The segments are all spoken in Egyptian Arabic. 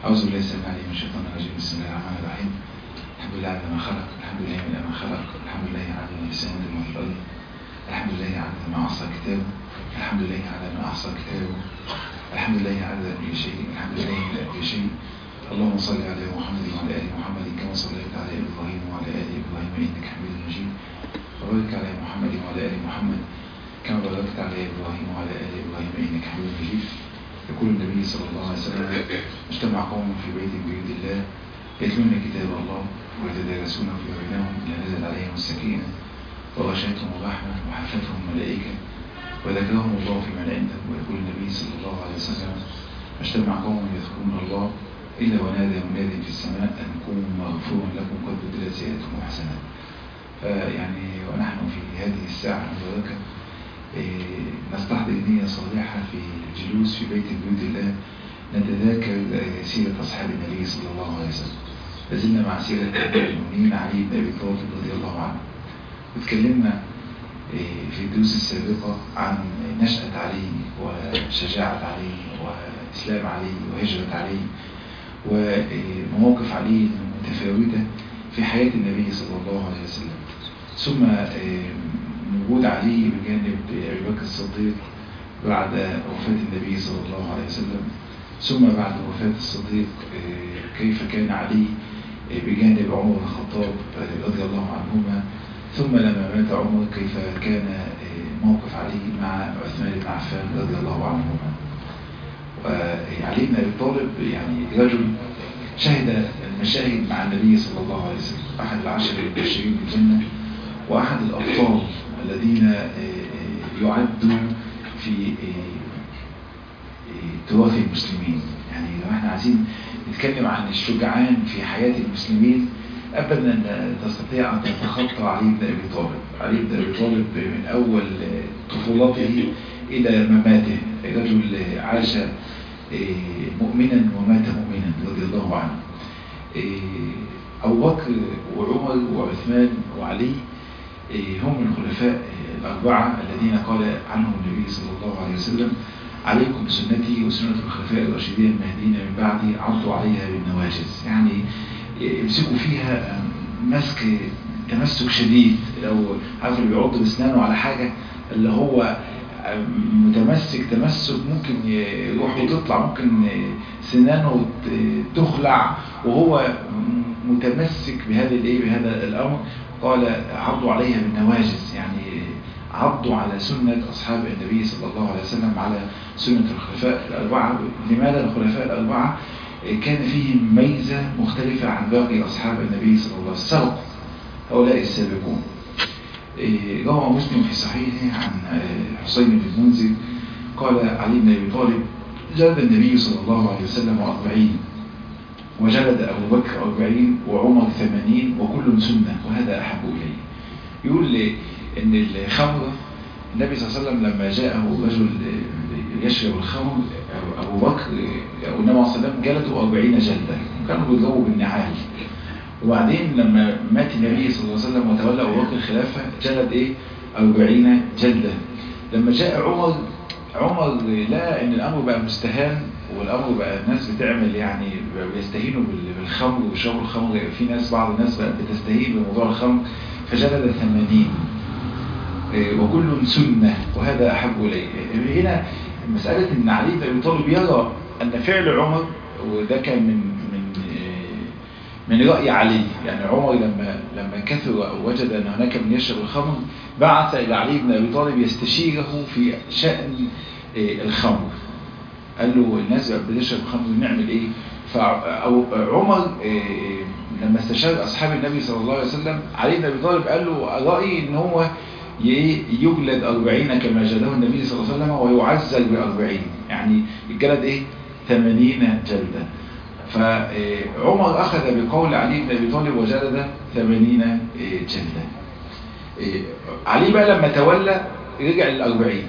أعوذ بالله السميع العليم من الشيطان الرجيم بسم الله الرحمن الرحيم الحمد لله على ما خلق الحمد لله من ما خلق الحمد لله على ما في السماوات وما في الأرض الحمد لله على ما أحصى كتابه الحمد لله على ما أحصى كتابه الحمد لله على كل شيء الحمد لله على كل شيء اللهم صل على محمد وعلى آل محمد كما صليت على إبراهيم وعلى آل إبراهيم إنك حميد مجيد وبارك على محمد وعلى آل محمد كما باركت على إبراهيم وعلى آل إبراهيم إنك حميد مجيد يقول النبي صلى الله عليه وسلم اجتمع قوم في بيت من بيوت الله يتلون كتاب الله ويتدارسونه في بينهم إلا نزل عليهم السكينة وغشيتهم الرحمة وحفتهم الملائكة وذكرهم الله في من عنده ويقول النبي صلى الله عليه وسلم اجتمع قوم يذكرون الله إلا ونادى مناد في السماء أن قوموا مغفورا لكم قد بدلت سيئاتكم حسنات فيعني ونحن في هذه الساعة المباركة نستحضر نية صالحة في الجلوس في بيت بيوت الله نتذاكر سيرة أصحاب النبي صلى الله عليه وسلم لازلنا مع سيرة المؤمنين علي بن أبي طالب رضي الله عنه وتكلمنا في الدروس السابقة عن نشأة علي وشجاعة علي وإسلام علي وهجرة علي ومواقف علي المتفاوتة في حياة النبي صلى الله عليه وسلم ثم وجود علي بجانب أبي بكر الصديق بعد وفاة النبي صلى الله عليه وسلم ثم بعد وفاة الصديق كيف كان علي بجانب عمر بن الخطاب رضي الله عنهما ثم لما مات عمر كيف كان موقف علي مع عثمان بن عفان رضي الله عنهما وعلي بن ابي طالب يعني رجل شهد المشاهد مع النبي صلى الله عليه وسلم احد العشر المبشرين بالجنه واحد الابطال الذين يعدوا في تراث المسلمين يعني لو احنا عايزين نتكلم عن الشجعان في حياة المسلمين أبدا أن تستطيع أن تتخطى علي بن أبي طالب علي بن أبي طالب من أول طفولته إلى مماته رجل عاش مؤمنا ومات مؤمنا رضي الله عنه أبو بكر وعمر وعثمان وعلي هم الخلفاء الأربعة الذين قال عنهم النبي صلى الله عليه وسلم عليكم بسنتي وسنة الخلفاء الراشدين المهديين من بعدي عضوا عليها بالنواجز يعني يمسكوا فيها مسك تمسك شديد لو عارف اللي بيعض بسنانه على حاجة اللي هو متمسك تمسك ممكن يروح وتطلع ممكن سنانه تخلع وهو متمسك بهذا الايه بهذا الامر قال عضوا عليها بالنواجز يعني عضوا على سنة أصحاب النبي صلى الله عليه وسلم على سنة الخلفاء الأربعة لماذا الخلفاء الأربعة كان فيهم ميزة مختلفة عن باقي أصحاب النبي صلى الله عليه وسلم سبق هؤلاء السابقون روى مسلم في صحيحه عن حسين بن المنذر قال علي بن أبي طالب جلد النبي صلى الله عليه وسلم أربعين وجلد أبو بكر أربعين وعمر ثمانين وكل سنة وهذا أحب إليه يقول لي ان الخمر النبي صلى الله عليه وسلم لما جاءه رجل يشرب الخمر ابو بكر او النبي صلى الله عليه وسلم جلده 40 جلده كانوا بيضربوا بالنعال وبعدين لما مات النبي صلى الله عليه وسلم وتولى ابو بكر الخلافه جلد ايه 40 جلده لما جاء عمر عمر لقى ان الامر بقى مستهان والامر بقى الناس بتعمل يعني بيستهينوا بالخمر وشرب الخمر في ناس بعض الناس بقى بتستهين بموضوع الخمر فجلد 80 وكل سنة وهذا أحب إليه هنا مسألة أن علي بن أبي طالب يرى أن فعل عمر وده كان من من من رأي علي يعني عمر لما لما كثر أو وجد أن هناك من يشرب الخمر بعث إلى علي بن أبي طالب يستشيره في شأن الخمر قال له الناس بتشرب خمر نعمل إيه فأو عمر لما استشار أصحاب النبي صلى الله عليه وسلم علي بن أبي طالب قال له رأيي إن هو يجلد أربعين كما جلده النبي صلى الله عليه وسلم ويعزل بأربعين يعني الجلد إيه ثمانين جلدة فعمر أخذ بقول علي بن أبي طالب وجلد ثمانين جلدة علي بقى لما تولى رجع للأربعين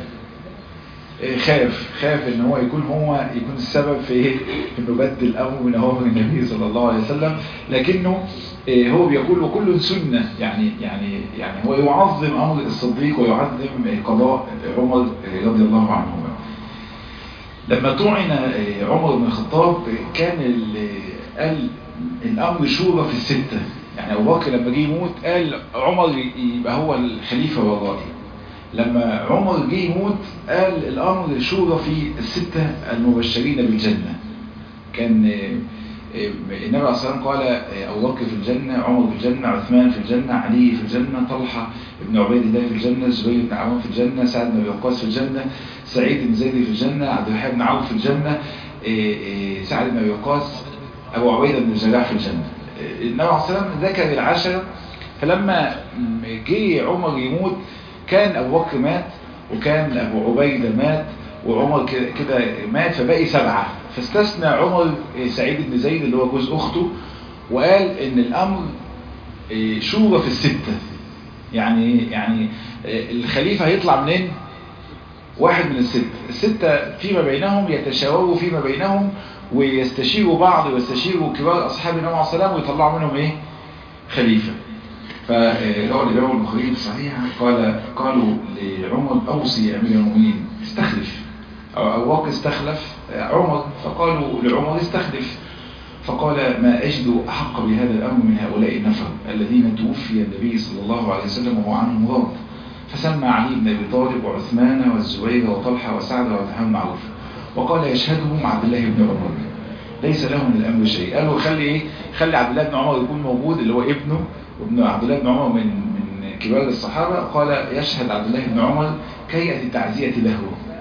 خاف خاف ان هو يكون هو يكون السبب في ايه انه بدل الامر من امر النبي صلى الله عليه وسلم لكنه هو بيقول وكل سنة يعني يعني يعني هو يعظم امر الصديق ويعظم قضاء عمر رضي الله عنهما لما طعن عمر بن الخطاب كان قال الامر شورى في الستة يعني ابو بكر لما جه يموت قال عمر يبقى هو الخليفة ورائي لما عمر جه يموت قال الامر شورى في الستة المبشرين بالجنة كان النبي عليه الصلاة والسلام قال أبو بكر في الجنة عمر في الجنة عثمان في الجنة علي في الجنة طلحة بن عبيد الله في الجنة الزبير بن عوام في الجنة سعد بن وقاص في الجنة سعيد بن زيد في الجنة عبد الرحمن بن عوف في الجنة سعد بن وقاص أبو عبيدة بن الجراح في الجنة النبي عليه الصلاة والسلام ذكر العشرة فلما جه عمر يموت كان أبو بكر مات وكان أبو عبيدة مات وعمر كده مات فبقي سبعة فاستثنى عمر سعيد بن زيد اللي هو جوز أخته وقال إن الأمر شورى في الستة يعني يعني الخليفة هيطلع منين واحد من الستة الستة فيما بينهم يتشاوروا فيما بينهم ويستشيروا بعض ويستشيروا كبار أصحاب النبي عليه الصلاة والسلام ويطلعوا منهم إيه خليفة فروى الإمام البخاري في الصحيح قال قالوا لعمر أوصي أمير المؤمنين استخلف أو بكر استخلف عمر فقالوا لعمر استخلف فقال ما أجد أحق بهذا الأمر من هؤلاء النفر الذين توفي النبي صلى الله عليه وسلم وهو عنهم راض فسمى علي بن أبي طالب وعثمان والزبير وطلحة وسعد وعثمان بن عوف وقال يشهدهم عبد الله بن عمر ليس له من الأمر شيء قالوا خلي إيه خلي عبد الله بن عمر يكون موجود اللي هو ابنه وابن عبد الله بن عمر من من كبار الصحابة قال يشهد عبد الله بن عمر كيئة التعزية له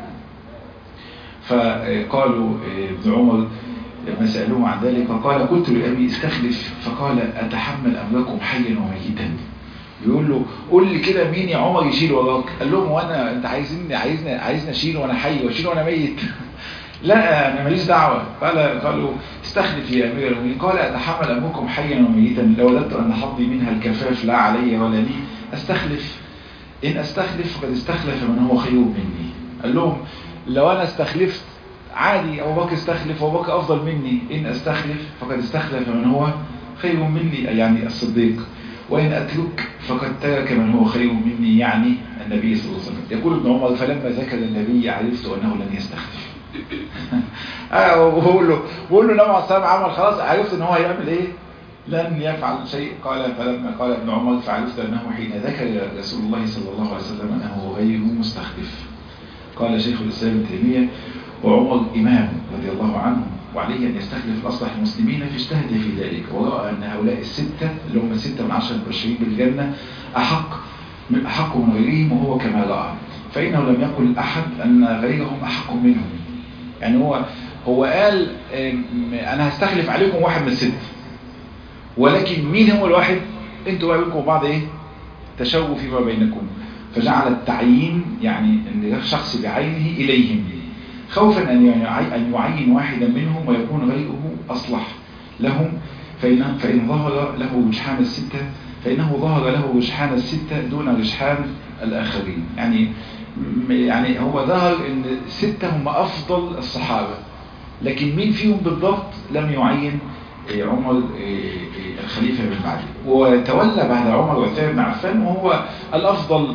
فقالوا ابن عمر لما سألوه عن ذلك قال قلت لأبي استخلف فقال أتحمل أمركم حيا وميتا يقول له قول لي كده مين يا عمر يشيل وراك قال لهم وانا انت عايزني عايزني عايزني اشيل وانا حي واشيل وانا ميت لا انا ماليش دعوه قال قالوا استخلف يا امير المؤمنين قال اتحمل امركم حيا وميتا لو وددت ان حظي منها الكفاف لا علي ولا لي استخلف ان استخلف فقد استخلف من هو خير مني قال لهم لو انا استخلفت عادي ابو بكر استخلف ابو بكر افضل مني ان استخلف فقد استخلف من هو خير مني يعني الصديق وإن أترك فقد ترك من هو خير مني يعني النبي صلى الله عليه وسلم يقول ابن عمر فلما ذكر النبي عرفت أنه لن يستخلف آه وبقول له بقول له النبي عليه الصلاة عمل خلاص عرفت أنه هيعمل إيه لن يفعل شيء قال فلما قال ابن عمر فعرفت أنه حين ذكر رسول الله صلى الله عليه وسلم أنه غير مستخلف قال شيخ الإسلام ابن تيمية وعمر إمام رضي الله عنه وعليه أن يستخلف الأصلح المسلمين فاجتهد في ذلك ورأى أن هؤلاء الستة اللي هم الستة من عشر المبشرين بالجنة أحق من أحق من غيرهم وهو كما رأى فإنه لم يقل أحد أن غيرهم أحق منهم يعني هو هو قال أنا هستخلف عليكم واحد من الستة ولكن مين هو الواحد انتوا بقى بينكم وبعض ايه تشوفوا فيما بينكم فجعل التعيين يعني ان شخص بعينه إليهم خوفا أن أن يعين واحدا منهم ويكون غيره أصلح لهم فإن, فإن ظهر له رجحان الستة فإنه ظهر له رجحان الستة دون رجحان الآخرين يعني يعني هو ظهر أن الستة هم أفضل الصحابة لكن مين فيهم بالضبط لم يعين عمر الخليفة من بعده وتولى بعد عمر وعثمان بن عفان وهو الأفضل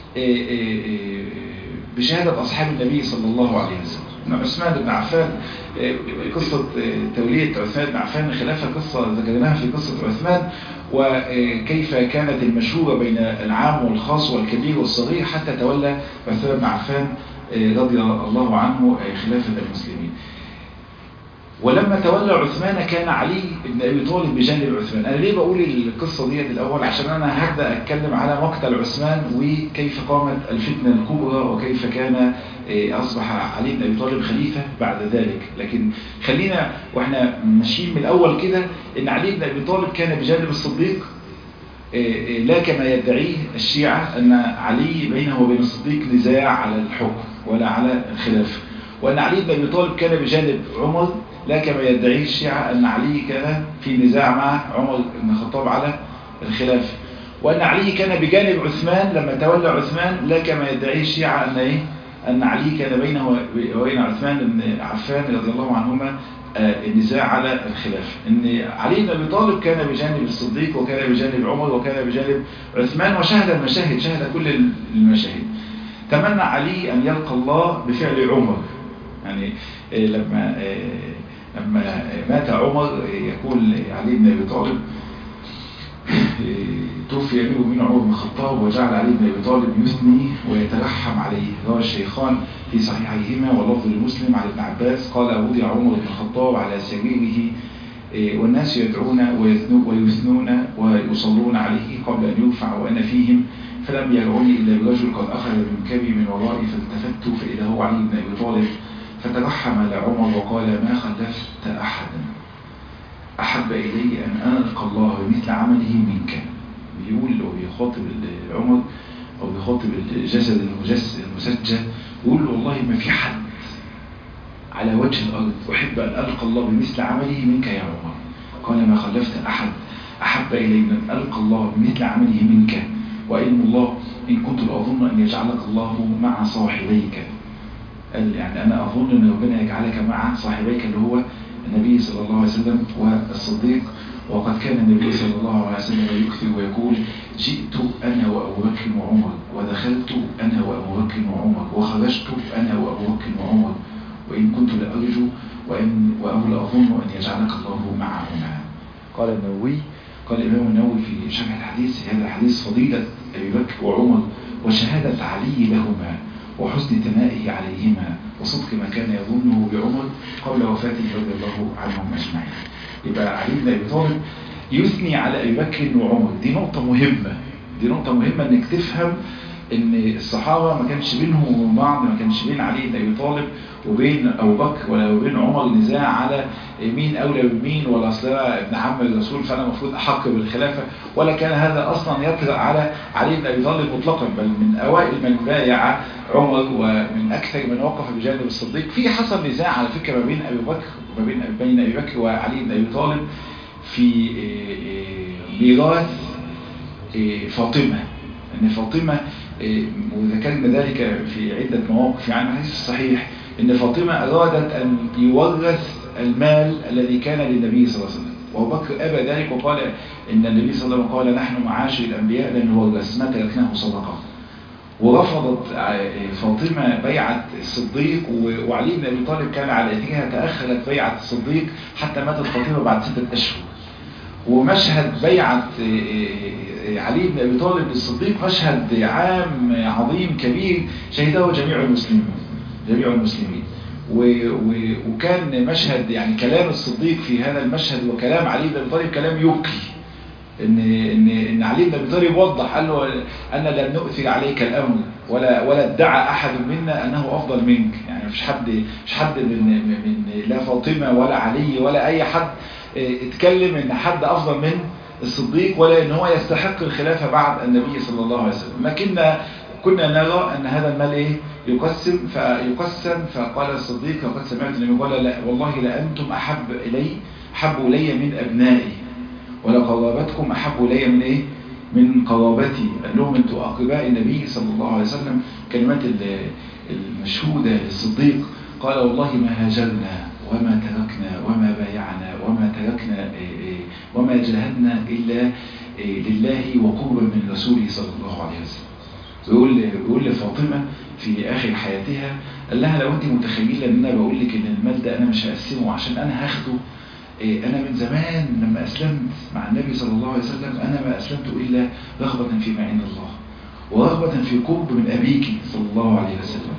بشهادة أصحاب النبي صلى الله عليه وسلم عثمان بن عفان قصة تولية عثمان بن عفان خلافها قصة ذكرناها في قصة عثمان وكيف كانت المشهورة بين العام والخاص والكبير والصغير حتى تولى عثمان بن عفان رضي الله عنه خلافة المسلمين ولما تولى عثمان كان علي بن أبي طالب بجانب عثمان أنا ليه بقول القصة ديت الأول عشان أنا هبدأ أتكلم على مقتل عثمان وكيف قامت الفتنة الكبرى وكيف كان أصبح علي بن أبي طالب خليفة بعد ذلك لكن خلينا وإحنا ماشيين من الأول كده إن علي بن أبي طالب كان بجانب الصديق لا كما يدعيه الشيعة أن علي بينه وبين الصديق نزاع على الحكم ولا على الخلافة وأن علي بن أبي طالب كان بجانب عمر لا كما يدعيه الشيعة أن علي كان في نزاع مع عمر بن الخطاب على الخلافة وأن علي كان بجانب عثمان لما تولى عثمان لا كما يدعيه الشيعة أن إيه أن علي كان بينه وبين عثمان بن عفان رضي الله عنهما النزاع على الخلافة ان علي بن ابي طالب كان بجانب الصديق وكان بجانب عمر وكان بجانب عثمان وشهد المشاهد شهد كل المشاهد تمنى علي ان يلقى الله بفعل عمر يعني لما لما مات عمر يقول علي بن ابي طالب توفي امير من عمر بن الخطاب وجعل علي بن ابي طالب يثني ويترحم عليه روى الشيخان في صحيحيهما واللفظ لمسلم عن ابن عباس قال وضع عمر بن الخطاب على سريره والناس يدعون ويثنون ويصلون عليه قبل أن يرفع وأنا فيهم فلم يرعني إلا برجل قد أخذ من كبي من ورائي فالتفت فإذا هو علي بن أبي طالب فترحم لعمر وقال ما خلفت أحدا أحب إلي أن ألقى الله بمثل عمله منك بيقول لو بيخاطب عمر أو بيخاطب الجسد المسجى يقول له والله ما في حد على وجه الأرض أحب أن ألقى الله بمثل عمله منك يا عمر قال ما خلفت أحد أحب إلي من أن ألقى الله بمثل عمله منك وإن الله إن كنت لأظن أن يجعلك الله مع صاحبيك قال يعني أنا أظن أن ربنا يجعلك مع صاحبيك اللي هو النبي صلى الله عليه وسلم والصديق وقد كان النبي صلى الله عليه وسلم يكثر ويقول جئت أنا وأبو بكر وعمر ودخلت أنا وأبو بكر وعمر وخرجت أنا وأبو بكر وعمر وإن كنت لأرجو وإن وأو لأظن أن يجعلك الله معهما قال النووي قال الإمام النووي في شرح الحديث هذا الحديث فضيلة أبي بكر وعمر وشهادة علي لهما وحسن ثنائه عليهما وصدق ما كان يظنه بعمر قبل وفاته رضي الله عنهم أجمعين يبقى علي بن أبي طالب يثني على أبي بكر وعمر دي نقطة مهمة دي نقطة مهمة انك تفهم ان الصحابة ما كانش بينهم وبين بعض ما كانش بين علي بن ابي طالب وبين ابو بكر ولا وبين عمر نزاع على مين اولى بمين ولا اصل ابن عم الرسول فانا المفروض احق بالخلافة ولا كان هذا اصلا يطرأ على علي بن ابي طالب مطلقا بل من اوائل من بايع عمر ومن اكثر من وقف بجانب الصديق في حصل نزاع على فكرة ما بين ابي بكر وما بين بين ابي بكر وعلي بن ابي طالب في ميراث فاطمة ان فاطمة وذكرنا ذلك في عدة مواقف يعني الحديث الصحيح ان فاطمة ارادت ان يورث المال الذي كان للنبي صلى الله عليه وسلم وابو بكر ابى ذلك وقال ان النبي صلى الله عليه وسلم قال نحن معاشر الانبياء لن نورث ما تركناه صدقه ورفضت فاطمة بيعة الصديق وعلي بن ابي طالب كان على اثرها تاخرت بيعة الصديق حتى ماتت فاطمة بعد ستة اشهر ومشهد بيعة علي بن أبي طالب للصديق مشهد عام عظيم كبير شهده جميع المسلمين جميع المسلمين وكان مشهد يعني كلام الصديق في هذا المشهد وكلام علي بن أبي طالب كلام يبكي ان ان ان علي بن ابي طالب وضح قال له انا لن نؤثر عليك الامر ولا ولا ادعى احد منا انه افضل منك يعني مش حد مش حد من من لا فاطمه ولا علي ولا اي حد اتكلم ان حد افضل من الصديق ولا ان هو يستحق الخلافة بعد النبي صلى الله عليه وسلم لكن كنا نرى ان هذا المال ايه يقسم فيقسم فقال الصديق وقد سمعت النبي قال لا والله لأنتم احب الي احب الي من ابنائي ولقرابتكم احب الي من ايه من قرابتي قال لهم انتوا اقرباء النبي صلى الله عليه وسلم كلمات المشهودة للصديق قال والله ما هاجرنا وما تركنا وما بايعنا وما تركنا وما جاهدنا إلا لله وقربا من رسوله صلى الله عليه وسلم بيقول بيقول لفاطمة في آخر حياتها قال لها لو أنت متخيلة أن أنا بقول لك أن المال ده أنا مش هقسمه عشان أنا هاخده أنا من زمان لما أسلمت مع النبي صلى الله عليه وسلم أنا ما أسلمت إلا رغبة فيما عند الله ورغبة في قرب من أبيك صلى الله عليه وسلم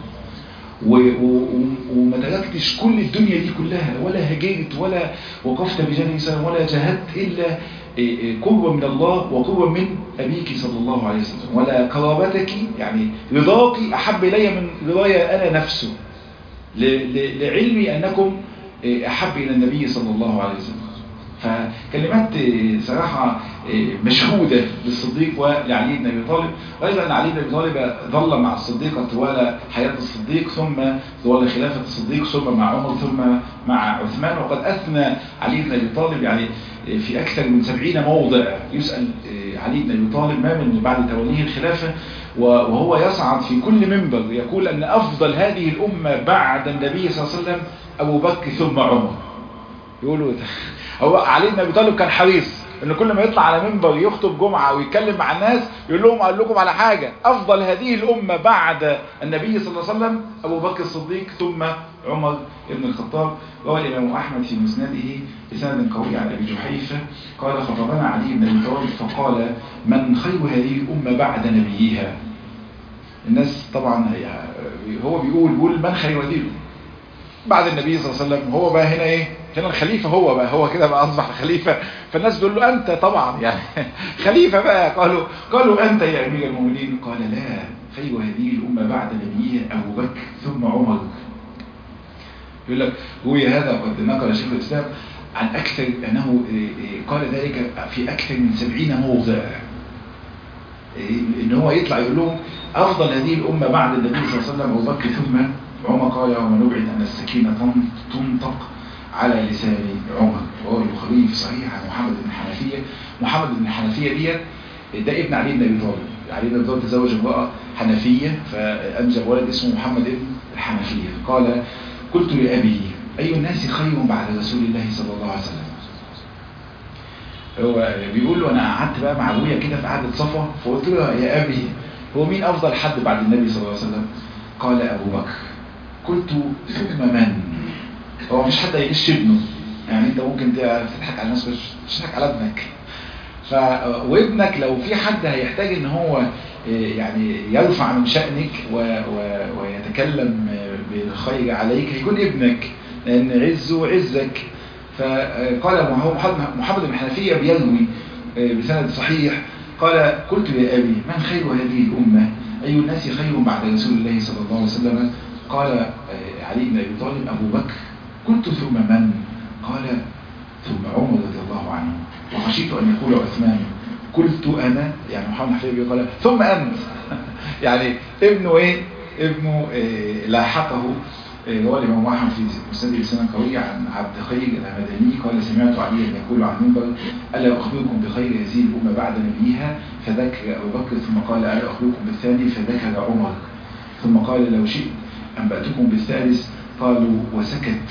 وما تركتش كل الدنيا دي كلها ولا هجرت ولا وقفت بجانب سلام ولا جاهدت إلا قربا من الله وقربا من أبيك صلى الله عليه وسلم ولا قرابتك يعني رضاك أحب إلي من رضايا أنا نفسه لعلمي أنكم أحب إلى النبي صلى الله عليه وسلم فكلمات صراحة مشهودة للصديق ولعلي بن أبي طالب وأيضا أن علي بن أبي طالب ظل مع الصديق طوال حياة الصديق ثم طوال خلافة الصديق ثم مع عمر ثم مع عثمان وقد أثنى علي بن أبي طالب يعني في أكثر من سبعين موضع يسأل علي بن أبي طالب ما من بعد توليه الخلافة وهو يصعد في كل منبر يقول أن أفضل هذه الأمة بعد النبي صلى الله عليه وسلم أبو بكر ثم عمر يقولوا هو علي بن ابي طالب كان حريص ان كل ما يطلع على منبر يخطب جمعة ويتكلم مع الناس يقول لهم اقول لكم على حاجة افضل هذه الامة بعد النبي صلى الله عليه وسلم ابو بكر الصديق ثم عمر بن الخطاب روى الامام احمد في مسنده بسند قوي عن ابي جحيفة قال خطبنا علي بن ابي طالب فقال من خير هذه الامة بعد نبيها الناس طبعا هو بيقول بيقول من خير هذه الامة بعد النبي صلى الله عليه وسلم هو بقى هنا ايه هنا الخليفة هو بقى هو كده بقى اصبح خليفة فالناس بيقول له انت طبعا يعني خليفة بقى قالوا قالوا انت يا امير المؤمنين قال لا خير هذه الامة بعد نبيها ابو بكر ثم عمر يقول لك روي هذا قد نقل شيخ الاسلام عن اكثر انه قال ذلك في اكثر من سبعين موضع ان هو يطلع يقول لهم افضل هذه الامة بعد النبي صلى الله عليه وسلم ابو بكر ثم عمر قال يوم نبعد أن السكينة تنطق على لسان عمر وهو البخاري في صحيح عن محمد بن حنفية محمد بن حنفية ديت ده ابن علي بن أبي طالب علي بن أبي طالب تزوج امرأة حنفية فأنجب ولد اسمه محمد بن الحنفية قال قلت لأبي أي الناس خير بعد رسول الله صلى الله عليه وسلم هو بيقول له أنا قعدت بقى مع أبويا كده في قعدة صفا فقلت له يا أبي هو مين أفضل حد بعد النبي صلى الله عليه وسلم قال أبو بكر قلت ثم من هو مش حد يغش ابنه يعني انت ممكن تضحك على الناس مش تضحك على ابنك ف وابنك لو في حد هيحتاج ان هو يعني يرفع من شأنك و... و... ويتكلم بالخير عليك هيكون ابنك لان عزه عزك فقال محمد بن حنفية بيروي بسند صحيح قال قلت يا أبي من خير هذه الأمة أي الناس خير بعد رسول الله صلى الله عليه وسلم قال علي بن أبي طالب أبو بكر قلت ثم من قال ثم عمر رضي الله عنه وخشيت أن يقول عثمان قلت أنا يعني محمد حفيظ قال ثم أنت يعني ابنه إيه ابنه إيه لاحقه هو الإمام أحمد في مسند لسان قوي عن عبد خير الهمداني قال سمعت عليا يقول عن منبر ألا أخبركم بخير هذه الأمة بعد نبيها فذكر أبو بكر ثم قال ألا أخبركم بالثاني فذكر عمر ثم قال لو شئت أنبأتكم بالثالث قالوا وسكت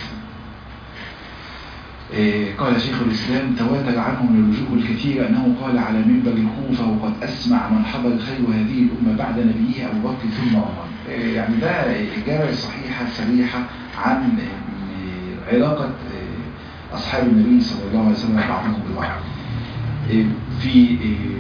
إيه قال شيخ الإسلام تواتر عنه من الوجوه الكثيرة أنه قال على منبر الكوفة وقد أسمع من حضر خير هذه الأمة بعد نبيه أبو بكر ثم عمر إيه يعني ده إجابة صحيحة صريحة عن علاقة أصحاب النبي صلى الله عليه وسلم بعضهم ببعض إيه في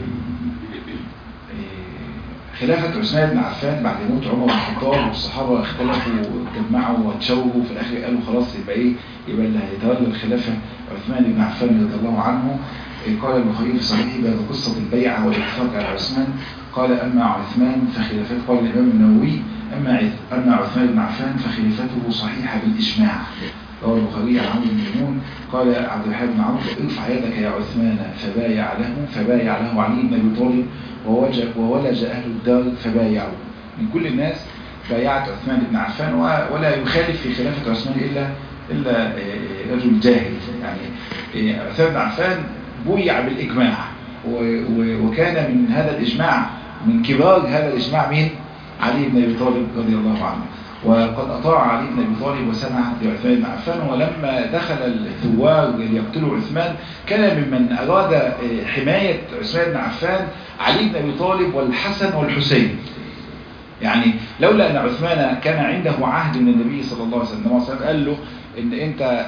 خلافة عثمان بن عفان بعد موت عمر بن الخطاب والصحابة اختلفوا واتجمعوا واتشوهوا في الآخر قالوا خلاص يبقى إيه يبقى اللي هيتولى الخلافة عثمان بن عفان رضي الله عنه قال البخاري في صحيحه بعد قصة البيعة والاتفاق على عثمان قال أما عثمان فخلافته قال الإمام النووي أما أما عثمان بن عفان فخلافته صحيحة بالإجماع روى البخاري عن عمرو بن ميمون قال عبد الحي بن عمرو ارفع يدك يا عثمان فبايع له فبايع له علي بن ابي طالب وولج اهل الدار فبايعوا من كل الناس بايعت عثمان بن عفان ولا يخالف في خلافه عثمان الا الا رجل جاهل يعني عثمان بن عفان بويع بالاجماع وكان من هذا الاجماع من كبار هذا الاجماع مين علي بن ابي طالب رضي الله عنه وقد أطاع علي بن أبي طالب وسمع لعثمان بن عفان ولما دخل الثوار ليقتلوا عثمان كان ممن أراد حماية عثمان بن عفان علي بن أبي طالب والحسن والحسين يعني لولا أن عثمان كان عنده عهد من النبي صلى الله عليه وسلم النبي صلى الله عليه وسلم قال له إن أنت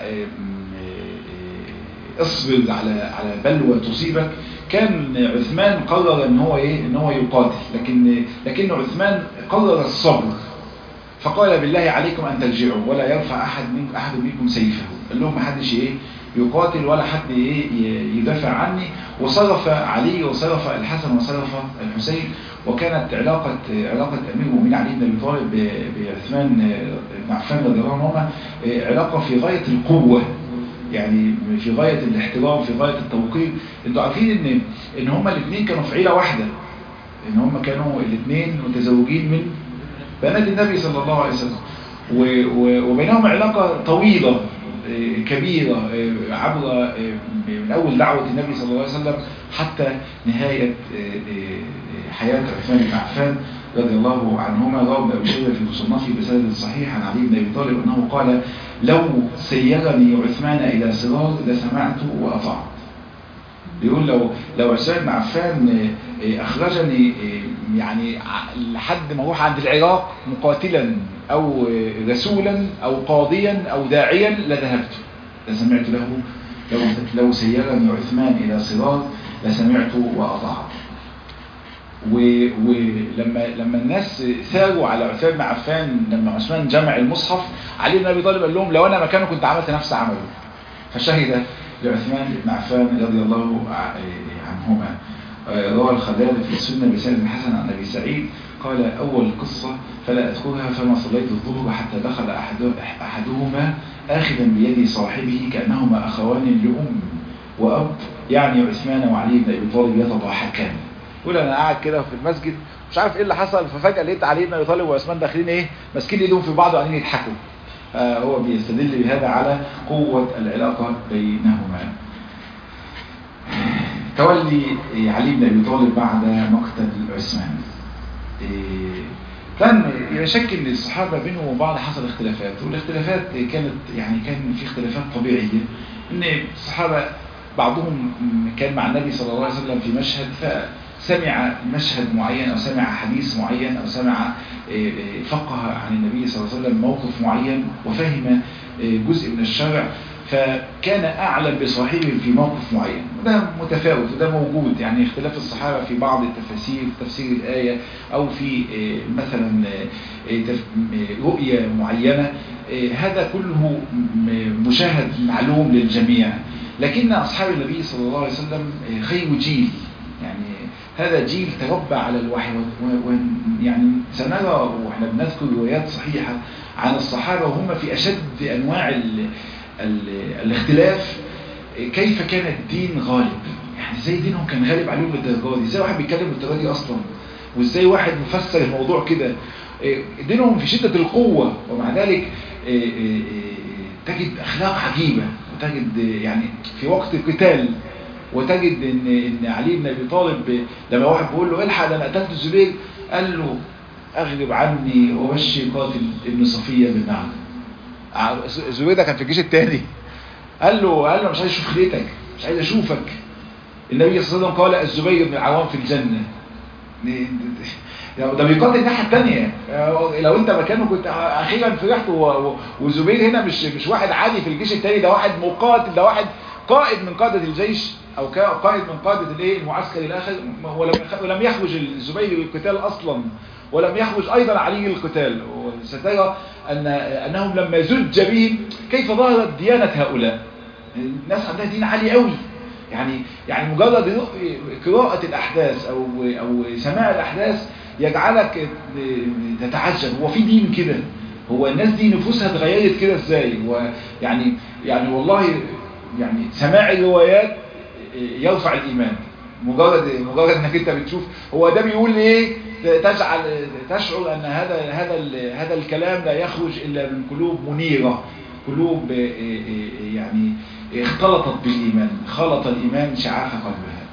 اصبر على على بلوى تصيبك كان عثمان قرر ان هو ايه ان هو يقاتل لكن لكن عثمان قرر الصبر فقال بالله عليكم أن ترجعوا ولا يرفع أحد منكم أحد منكم سيفه قال لهم ما حدش إيه يقاتل ولا حد إيه يدافع عني وصرف علي وصرف الحسن وصرف الحسين وكانت علاقة علاقة أمير المؤمنين علي بن أبي طالب بعثمان بن عفان رضي الله عنهما علاقة في غاية القوة يعني في غاية الاحترام في غاية التوقير انتوا عارفين ان ان هما الاثنين كانوا في عيلة واحدة ان هما كانوا الاثنين متزوجين من بنات النبي صلى الله عليه وسلم وبينهم علاقة طويلة كبيرة عبر من أول دعوة النبي صلى الله عليه وسلم حتى نهاية حياة عثمان بن عفان رضي الله عنهما روى ابن أبي شيبة في مصنفه بسند صحيح عن علي بن أبي طالب أنه قال لو سيرني عثمان إلى صراط لسمعت وأطعت يقول لو لو عثمان بن عفان اخرجني يعني لحد ما اروح عند العراق مقاتلا او رسولا او قاضيا او داعيا لذهبت لسمعت له لو لو سيرني عثمان الى صراط لسمعت واطعت ولما لما الناس ثاروا على عثمان بن عفان لما عثمان جمع المصحف علي بن ابي طالب قال لهم لو انا مكانه كنت عملت نفس عمله فشهد لعثمان بن عفان رضي الله عنهما روى الخلال في السنة بسند حسن عن أبي سعيد قال أول قصة فلا أذكرها فما صليت الظهر حتى دخل أحد أحدهما آخذا بيد صاحبه كأنهما أخوان لأم وأب يعني عثمان وعلي بن أبي طالب يتضاحكان يقول أنا قاعد كده في المسجد مش عارف إيه اللي حصل ففجأة لقيت علي بن أبي طالب وعثمان داخلين إيه ماسكين إيدهم في بعض وقاعدين يضحكوا هو بيستدل بهذا على قوة العلاقة بينهما تولي علي بن ابي طالب بعد مقتل عثمان كان يشك ان الصحابه بينهم وبعض حصل اختلافات والاختلافات كانت يعني كان في اختلافات طبيعيه ان الصحابه بعضهم كان مع النبي صلى الله عليه وسلم في مشهد فسمع مشهد معين او سمع حديث معين او سمع فقه عن النبي صلى الله عليه وسلم موقف معين وفهم جزء من الشرع فكان أعلم بصاحبه في موقف معين وده متفاوت وده موجود يعني اختلاف الصحابة في بعض التفاسير تفسير الآية أو في مثلا رؤية معينة هذا كله مشاهد معلوم للجميع لكن أصحاب النبي صلى الله عليه وسلم خير جيل يعني هذا جيل تربى على الوحي ويعني سنرى واحنا بنذكر روايات صحيحة عن الصحابة وهم في أشد أنواع ال الاختلاف كيف كان الدين غالب يعني ازاي دينهم كان غالب عليهم للدرجه دي ازاي واحد بيتكلم بالطريقه دي اصلا وازاي واحد مفسر الموضوع كده دينهم في شدة القوة ومع ذلك تجد اخلاق عجيبة وتجد يعني في وقت القتال وتجد ان ان علي بن ابي طالب لما واحد بيقول له الحق ده انا قتلت الزبير قال له اغلب عني وبشر قاتل ابن صفيه بالنعم الزبير ده كان في الجيش الثاني قال له قال له مش عايز اشوف خليتك مش عايز اشوفك النبي صلى الله عليه وسلم قال الزبير بن العوام في الجنه ده بيقاتل الناحيه الثانيه لو انت مكانه كنت اخيرا فرحت والزبير هنا مش مش واحد عادي في الجيش الثاني ده واحد مقاتل ده واحد قائد من قادة الجيش او قائد من قادة الايه المعسكر الاخر ولم ولم يخرج الزبير للقتال اصلا ولم يخرج ايضا علي للقتال وسترى ان انهم لما زج بهم كيف ظهرت ديانة هؤلاء الناس عندها دين عالي قوي يعني يعني مجرد قراءة الاحداث او او سماع الاحداث يجعلك تتعجب هو في دين كده هو الناس دي نفوسها اتغيرت كده ازاي ويعني يعني والله يعني سماع الروايات يرفع الايمان مجرد مجرد انك انت بتشوف هو ده بيقول ايه تجعل تشعر ان هذا هذا هذا الكلام لا يخرج الا من قلوب منيره قلوب يعني اختلطت بالايمان خلط الايمان شعاف قلبها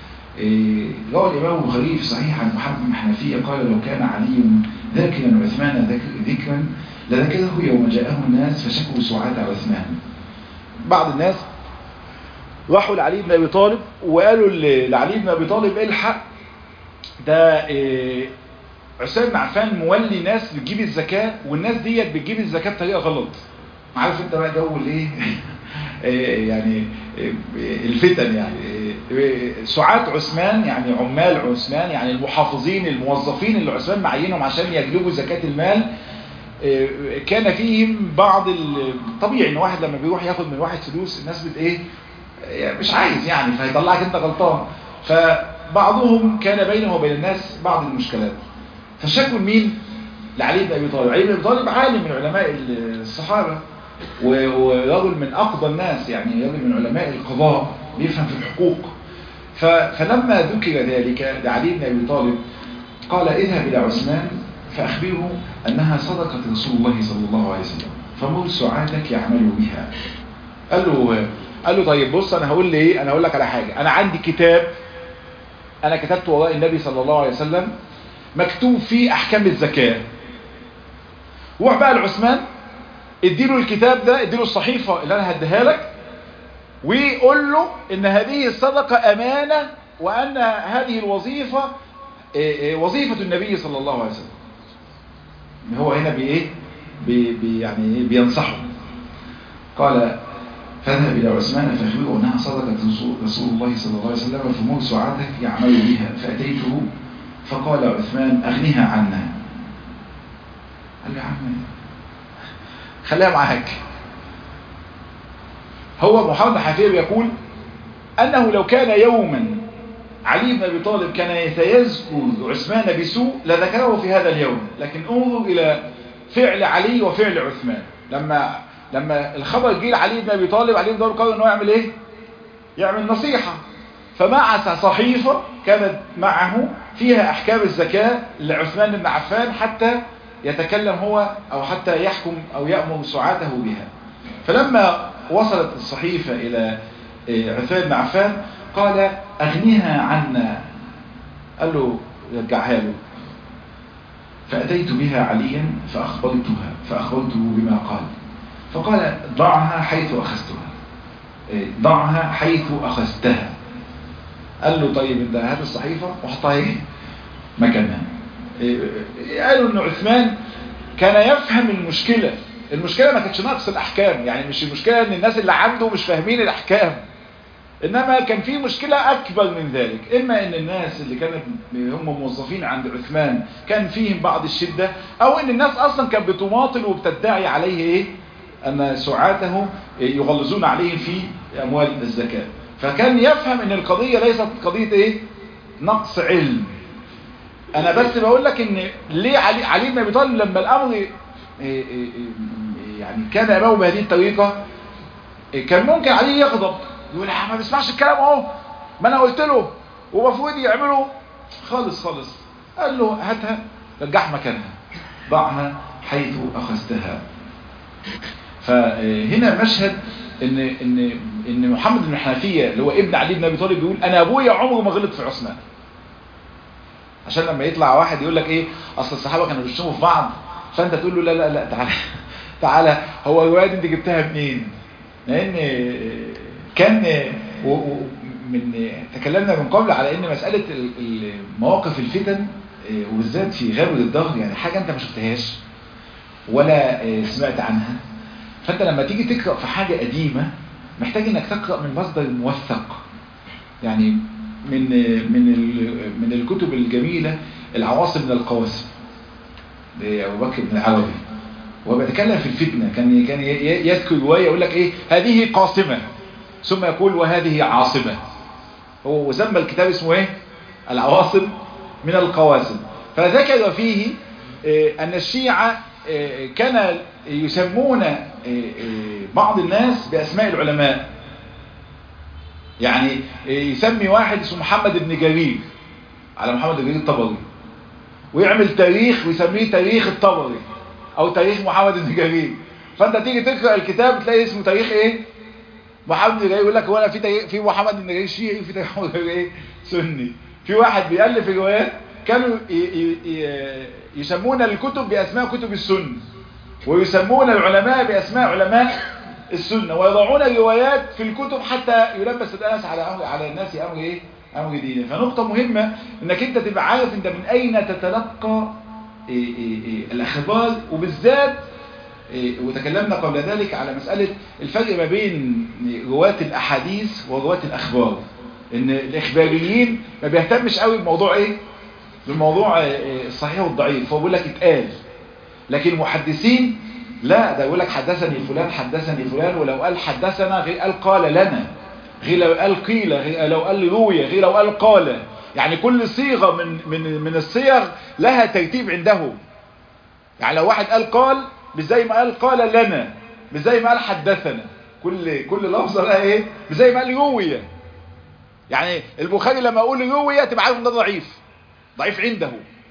روى الامام البخاري في صحيح عن محمد بن حنفيه قال لو كان علي ذاكرا عثمان ذكرا لذكره يوم جاءه الناس فشكوا سعاد عثمان بعض الناس راحوا لعلي بن ابي طالب وقالوا لعلي بن ابي طالب الحق ده إيه عثمان بن عفان مولي ناس بتجيب الزكاه والناس ديت بتجيب الزكاه بطريقه غلط عارف انت بقى جو الايه يعني الفتن يعني سعاة عثمان يعني عمال عثمان يعني المحافظين الموظفين اللي عثمان معينهم عشان يجلبوا زكاة المال كان فيهم بعض طبيعي ان واحد لما بيروح ياخد من واحد فلوس الناس بت ايه مش عايز يعني فيطلعك انت غلطان فبعضهم كان بينه وبين الناس بعض المشكلات فشكوا مين لعلي بن ابي طالب علي بن ابي طالب عالم من علماء الصحابه ورجل من اقضى الناس يعني رجل من علماء القضاء بيفهم في الحقوق فلما ذكر ذلك لعلي بن ابي طالب قال اذهب الى عثمان فاخبره انها صدقه رسول الله صلى الله عليه وسلم فمر سعادك يعمل بها قال له قال له طيب بص انا هقول لي ايه انا هقول لك على حاجه انا عندي كتاب انا كتبته وراء النبي صلى الله عليه وسلم مكتوب فيه احكام الزكاه روح بقى لعثمان اديله الكتاب ده اديله الصحيفه اللي انا هديها لك ويقول له ان هذه الصدقة امانة وان هذه الوظيفة وظيفة النبي صلى الله عليه وسلم هو هنا بايه بي يعني بينصحه قال فاذهب إلى عثمان فأخبره أنها صدقة رسول الله صلى الله عليه وسلم فمر سعادك يعمل بها فأتيته فقال عثمان أغنها عنا قال له يا عم خليها معاك هو محمد حفير يقول أنه لو كان يوما علي بن أبي طالب كان يتيذكر عثمان بسوء لذكره في هذا اليوم لكن انظر إلى فعل علي وفعل عثمان لما لما الخبر جه لعلي بن ابي طالب علي بن ابي طالب قرر انه يعمل ايه يعمل نصيحه فبعث صحيفه كانت معه فيها احكام الزكاه لعثمان بن عفان حتى يتكلم هو او حتى يحكم او يامر سعاته بها فلما وصلت الصحيفه الى عثمان بن عفان قال اغنيها عنا قال له رجعها له فاتيت بها عليا فاخبرتها فاخبرته بما قال فقال ضعها حيث أخذتها ضعها حيث أخذتها قال له طيب انت هات الصحيفة وحطها ايه مكانها قالوا ان عثمان كان يفهم المشكلة المشكلة ما كانتش نقص الأحكام يعني مش المشكلة ان الناس اللي عنده مش فاهمين الأحكام إنما كان في مشكلة أكبر من ذلك إما إن الناس اللي كانت هم موظفين عند عثمان كان فيهم بعض الشدة أو إن الناس أصلا كانت بتماطل وبتدعي عليه إيه أن سعاته يغلظون عليه في أموال الزكاة فكان يفهم أن القضية ليست قضية إيه؟ نقص علم أنا بس بقول لك أن ليه علي, علي بن أبي طالب لما الأمر يعني كان أمامه بهذه الطريقة كان ممكن علي يغضب يقول ما بيسمعش الكلام اهو ما أنا قلت له ومفروض يعمله خالص خالص قال له هاتها رجعها مكانها ضعها حيث أخذتها فهنا مشهد ان ان ان محمد بن الحنفيه اللي هو ابن علي بن ابي طالب بيقول انا ابويا عمره ما غلط في عثمان عشان لما يطلع واحد يقول لك ايه اصل الصحابه كانوا بيشتموا في بعض فانت تقول له لا لا لا تعالى تعالى هو الروايه دي انت جبتها منين لان كان من تكلمنا من قبل على ان مساله مواقف الفتن وبالذات في غابه الظهر يعني حاجه انت ما شفتهاش ولا سمعت عنها فانت لما تيجي تقرأ في حاجة قديمة محتاج انك تقرأ من مصدر موثق يعني من من من الكتب الجميلة العواصم من القواسم لأبو بكر بن العربي وهو بيتكلم في الفتنة كان كان يذكر رواية يقول لك ايه هذه قاسمة ثم يقول وهذه عاصمة هو سمى الكتاب اسمه ايه العواصم من القواسم فذكر فيه ان الشيعة كان يسمون بعض الناس بأسماء العلماء يعني يسمي واحد اسمه محمد بن جرير على محمد بن جرير الطبري ويعمل تاريخ ويسميه تاريخ الطبري او تاريخ محمد بن جرير فانت تيجي تقرا الكتاب تلاقي اسمه تاريخ ايه محمد بن جرير يقول لك هو انا في تاريخ في محمد بن جرير شيعي وفي تاريخ محمد بن جرير سني في واحد بيالف روايات كانوا يسمون الكتب باسماء كتب السنه ويسمون العلماء بأسماء علماء السنة ويضعون الروايات في الكتب حتى يلبس الناس على أمر على الناس أمر إيه؟ أمر دينه فنقطة مهمة إنك أنت تبقى عارف أنت من أين تتلقى إيه إيه إيه الأخبار وبالذات وتكلمنا قبل ذلك على مسألة الفرق ما بين رواة الأحاديث ورواة الأخبار إن الإخباريين ما بيهتمش قوي بموضوع إيه؟ بالموضوع الصحيح والضعيف هو بيقول لك اتقال لكن المحدثين لا ده يقول لك حدثني فلان حدثني فلان ولو قال حدثنا غير قال قال لنا غير لو قال قيل غير لو قال روي غير لو قال قال يعني كل صيغة من من من الصيغ لها ترتيب عنده يعني لو واحد قال قال مش زي ما قال قال لنا مش زي ما قال حدثنا كل كل لفظه لها ايه مش زي ما قال روي يعني البخاري لما يقول روي تبقى عارف ان ده ضعيف ضعيف عنده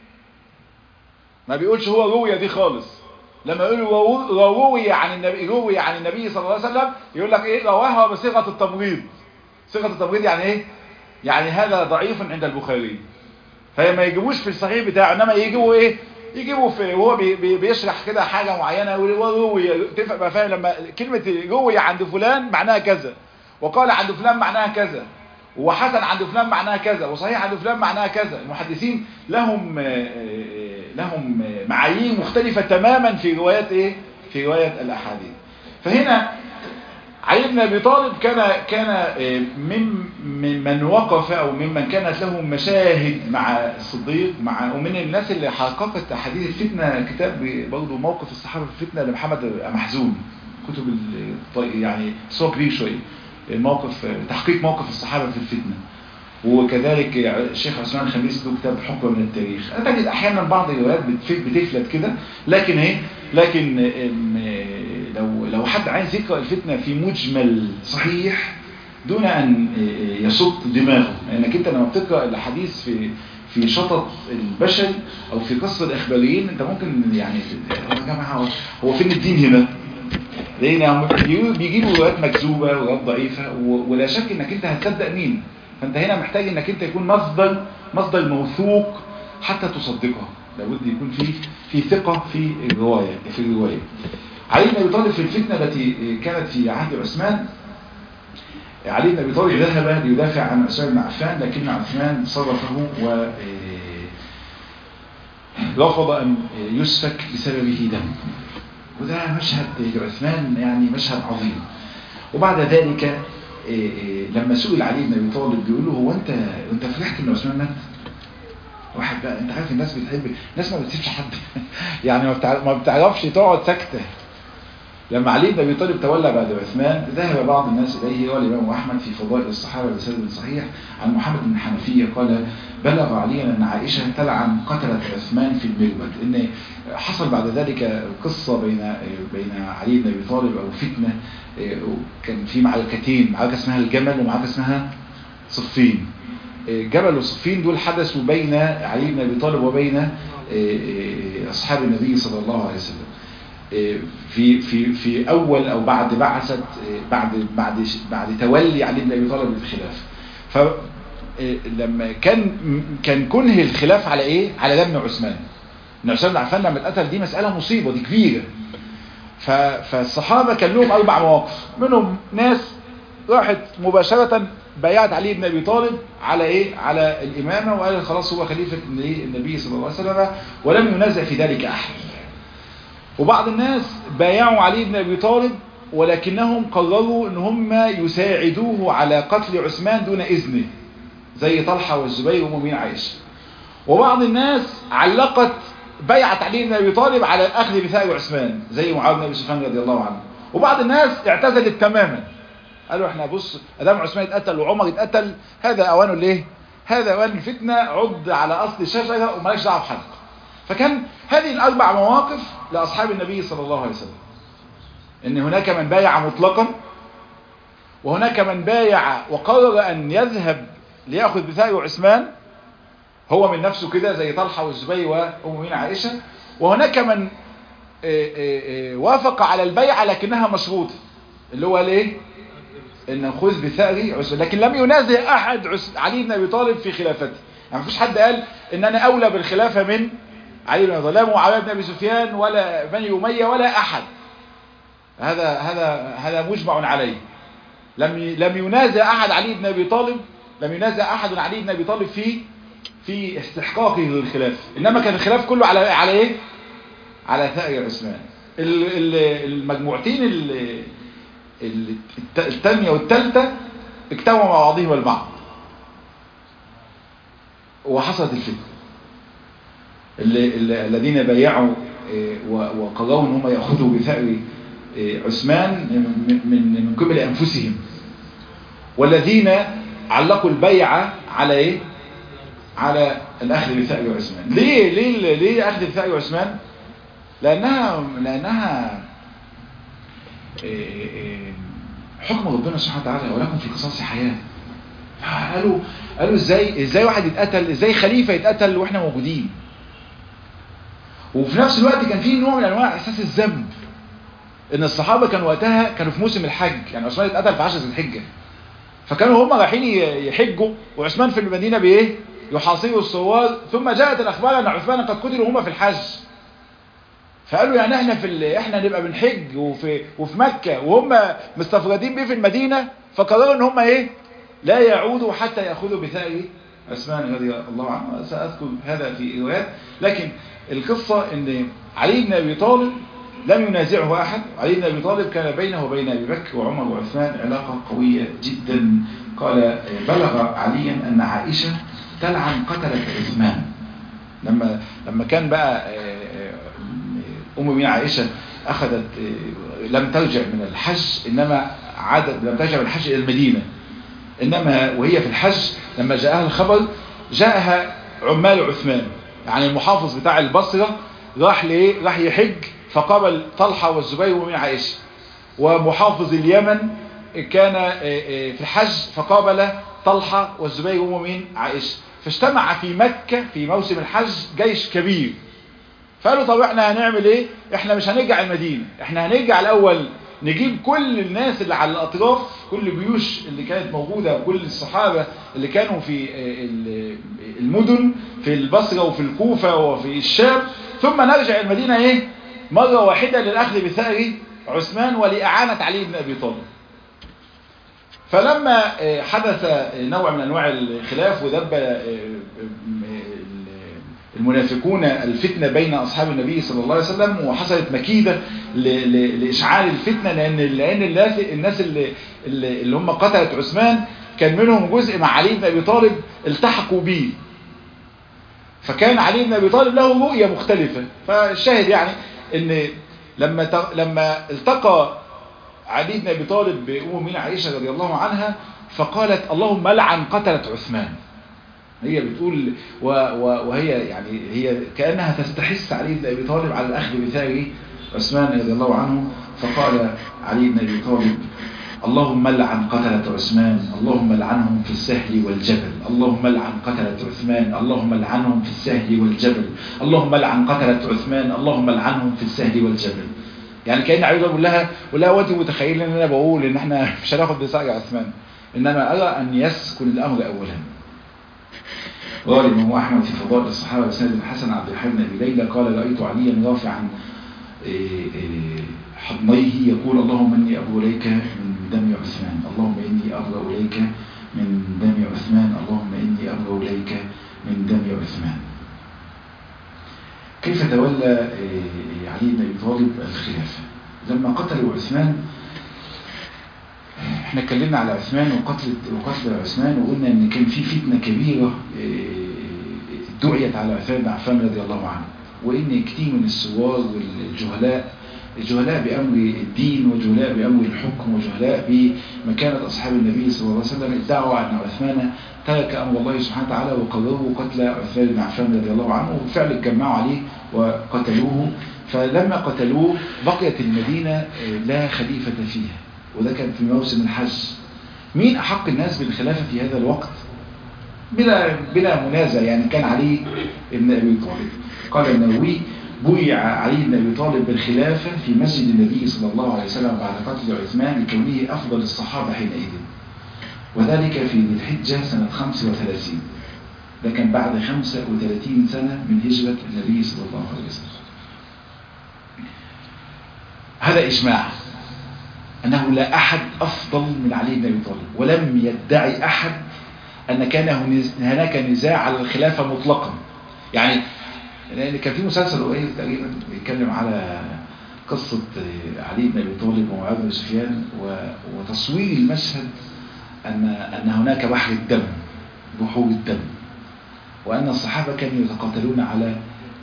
ما بيقولش هو روية دي خالص لما يقول روي عن النبي روي عن النبي صلى الله عليه وسلم يقول لك ايه رواها بصيغه التمريض صيغه التمريض يعني ايه يعني هذا ضعيف عند البخاري فما يجيبوش في الصحيح بتاعه انما يجيبوا ايه يجيبوا في وهو بي بي بيشرح كده حاجه معينه يقول روي تفهم بقى فاهم لما كلمه روي عند فلان معناها كذا وقال عند فلان معناها كذا وحسن عند فلان معناها كذا وصحيح عند فلان معناها كذا المحدثين لهم لهم معايير مختلفة تماما في روايات ايه في رواية الاحاديث فهنا علي بن ابي طالب كان كان من من وقف او ممن كانت له مشاهد مع الصديق مع ومن الناس اللي حققت احاديث الفتنه كتاب برضه موقف الصحابه في الفتنه لمحمد محزون كتب يعني صور كبير شويه الموقف تحقيق موقف الصحابه في الفتنه وكذلك الشيخ عثمان الخميس له كتاب حكم من التاريخ انا تجد احيانا بعض الروايات بتفلت كده لكن ايه لكن لو لو حد عايز يقرا الفتنه في مجمل صحيح دون ان يصد دماغه لانك انت لما بتقرا الحديث في في شطط البشر او في قصه الاخباريين انت ممكن يعني يا جماعه هو فين الدين هنا لان بيجيبوا روايات مكذوبه وروايات ضعيفه ولا شك انك انت هتصدق مين فانت هنا محتاج انك انت يكون مصدر مصدر موثوق حتى تصدقها لابد يكون في في ثقه في الروايه في الروايه علي بن ابي طالب في الفتنه التي كانت في عهد عثمان علي بن ابي طالب ذهب ليدافع عن عثمان بن عفان لكن عثمان صرفه و رفض ان يسفك بسببه دم وده مشهد عثمان يعني مشهد عظيم وبعد ذلك إيه إيه لما سئل علي بن ابي طالب بيقول له هو انت انت فرحت ان عثمان مات واحد بقى انت عارف الناس بتحب الناس ما بتسيبش حد يعني ما بتعرفش تقعد ساكته لما علي بن ابي طالب تولى بعد عثمان ذهب بعض الناس اليه والامام احمد في فضائل الصحابه بسند صحيح عن محمد بن حنفيه قال بلغ علي ان عائشه تلعن قتلت عثمان في المربد ان حصل بعد ذلك قصه بين بين علي بن ابي طالب او فتنه كان في معركتين معركه اسمها الجمل ومعركه اسمها صفين جبل وصفين دول حدثوا بين علي بن ابي طالب وبين اصحاب النبي صلى الله عليه وسلم في في في اول او بعد بعثه بعد بعد بعد تولي علي بن ابي طالب للخلافه فلما كان كان كنه الخلاف على ايه على دم عثمان ان عثمان بن عفان لما اتقتل دي مساله مصيبه دي كبيره فالصحابه كان لهم اربع مواقف منهم ناس راحت مباشره بايعت علي بن ابي طالب على ايه على الامامه وقال خلاص هو خليفه النبي صلى الله عليه وسلم ولم ينازع في ذلك احد وبعض الناس بايعوا علي بن ابي طالب ولكنهم قرروا ان هم يساعدوه على قتل عثمان دون اذنه زي طلحه والزبير ومؤمنين عائشه وبعض الناس علقت بيعة علي بن ابي طالب على الاخذ بثأر عثمان زي معاويه بن ابي سفيان رضي الله عنه وبعض الناس اعتزلت تماما قالوا احنا بص ادام عثمان اتقتل وعمر اتقتل هذا اوانه ليه هذا اوان الفتنه عد على اصل الشجره ومالكش دعوه بحد فكان هذه الاربع مواقف لاصحاب النبي صلى الله عليه وسلم ان هناك من بايع مطلقا وهناك من بايع وقرر ان يذهب ليأخذ بثأر عثمان هو من نفسه كده زي طلحة والزبير وأم عائشة وهناك من وافق على البيعة لكنها مشروطة اللي هو ليه ان خذ بثأر عثمان لكن لم ينازع احد علي بن ابي طالب في خلافته يعني مفيش حد قال ان انا اولى بالخلافة من علي بن ابي طالب لا معاويه بن ابي سفيان ولا بني اميه ولا احد هذا هذا هذا مجمع عليه لم لم ينازع احد علي بن ابي طالب لم ينازع احد علي بن ابي طالب في في استحقاقه للخلافه انما كان الخلاف كله على على ايه على ثأر عثمان المجموعتين الثانيه والثالثه اجتمعوا مع بعضهم البعض وحصلت الفتنه الذين بايعوا وقرروا ان هم ياخذوا بثأر عثمان من من قبل انفسهم والذين علقوا البيعة على ايه على الاخذ بثأر عثمان ليه ليه ليه اخذ بثأر عثمان لانها لانها حكم ربنا سبحانه وتعالى ولكم في قصاص حياة قالوا قالوا ازاي ازاي واحد يتقتل ازاي خليفة يتقتل واحنا موجودين وفي نفس الوقت كان في نوع من انواع احساس الذنب ان الصحابة كانوا وقتها كانوا في موسم الحج يعني عثمان اتقتل في عشر ذي الحجة فكانوا هم رايحين يحجوا وعثمان في المدينة بايه يحاصروا الثوار ثم جاءت الاخبار ان عثمان قد قتلوا هم في الحج فقالوا يعني احنا في احنا نبقى بنحج وفي وفي مكة وهم مستفردين بيه في المدينة فقرروا ان هم ايه لا يعودوا حتى ياخذوا بثأر عثمان رضي الله عنه سأذكر هذا في روايات لكن القصة ان علي بن ابي طالب لم ينازعه احد علي بن ابي طالب كان بينه وبين ابي بكر وعمر وعثمان علاقة قوية جدا قال بلغ عليا ان عائشة تلعن قتلت عثمان لما لما كان بقى ام من عائشة اخذت لم ترجع من الحج انما عادت لم ترجع من الحج الى المدينة انما وهي في الحج لما جاءها الخبر جاءها عمال عثمان يعني المحافظ بتاع البصرة راح ليه راح يحج فقابل طلحة والزبير ومن عائشة ومحافظ اليمن كان في الحج فقابل طلحة والزبير ومن عائشة فاجتمع في مكة في موسم الحج جيش كبير فقالوا طب احنا هنعمل ايه احنا مش هنرجع المدينة احنا هنرجع الاول نجيب كل الناس اللي على الاطراف كل الجيوش اللي كانت موجودة وكل الصحابة اللي كانوا في المدن في البصرة وفي الكوفة وفي الشام ثم نرجع المدينة ايه مرة واحدة للاخذ بثأر عثمان ولإعانة علي بن ابي طالب فلما حدث نوع من انواع الخلاف ودب المنافقون الفتنة بين أصحاب النبي صلى الله عليه وسلم وحصلت مكيدة لإشعال الفتنة لأن, لأن الناس اللي, اللي هم قتلت عثمان كان منهم جزء مع علي بن أبي طالب التحقوا به فكان علي بن أبي طالب له رؤية مختلفة فالشاهد يعني ان لما لما التقى علي بن أبي طالب بأم من عائشة رضي الله عنها فقالت اللهم لعن قتلت عثمان هي بتقول و و وهي يعني هي كأنها تستحس علي بن أبي طالب على الأخذ بثار عثمان رضي الله عنه فقال علي بن أبي طالب اللهم لعن قتلة عثمان اللهم لعنهم في السهل والجبل اللهم لعن قتلة عثمان اللهم لعنهم في السهل والجبل اللهم لعن قتلة عثمان اللهم لعنهم في السهل والجبل يعني كأن علي بيقول لها ولا وانت متخيل ان انا بقول ان احنا مش هناخد بثار عثمان انما ارى ان يسكن الامر اولا قال الإمام أحمد في فضائل الصحابة بسند الحسن عبد الحي بن أبي ليلى قال رأيت عليا رافعا حضنيه يقول اللهم إني أبو إليك من دم عثمان اللهم إني أبرأ إليك من دم عثمان اللهم إني أبرأ إليك من دم عثمان كيف تولى علي بن أبي طالب الخلافة لما قتلوا عثمان احنا اتكلمنا على عثمان وقتل وقتل عثمان وقلنا ان كان في فتنة كبيرة دعيت على عثمان بن عفان رضي الله عنه وان كتير من الثوار والجهلاء الجهلاء بأمر الدين وجهلاء بأمر الحكم وجهلاء بمكانة أصحاب النبي صلى الله عليه وسلم ادعوا أن عثمان ترك أمر الله سبحانه وتعالى وقرروا قتل عثمان بن عفان رضي الله عنه وبالفعل اتجمعوا عليه وقتلوه فلما قتلوه بقيت المدينة لا خليفة فيها وده كان في موسم الحج مين أحق الناس بالخلافة في هذا الوقت بلا, بلا منازع يعني كان علي بن أبي طالب قال النووي بويع علي بن أبي طالب بالخلافة في مسجد النبي صلى الله عليه وسلم بعد قتل عثمان لكونه أفضل الصحابة حينئذ وذلك في ذي الحجة سنة 35 ده كان بعد 35 سنة من هجرة النبي صلى الله عليه وسلم هذا إجماع أنه لا أحد أفضل من علي بن أبي طالب ولم يدعي أحد أن كان هناك نزاع على الخلافة مطلقا يعني لأن كان في مسلسل قريب تقريبا بيتكلم على قصة علي بن أبي طالب ومعاذ بن سفيان وتصوير المشهد أن أن هناك بحر الدم بحور الدم وأن الصحابة كانوا يتقاتلون على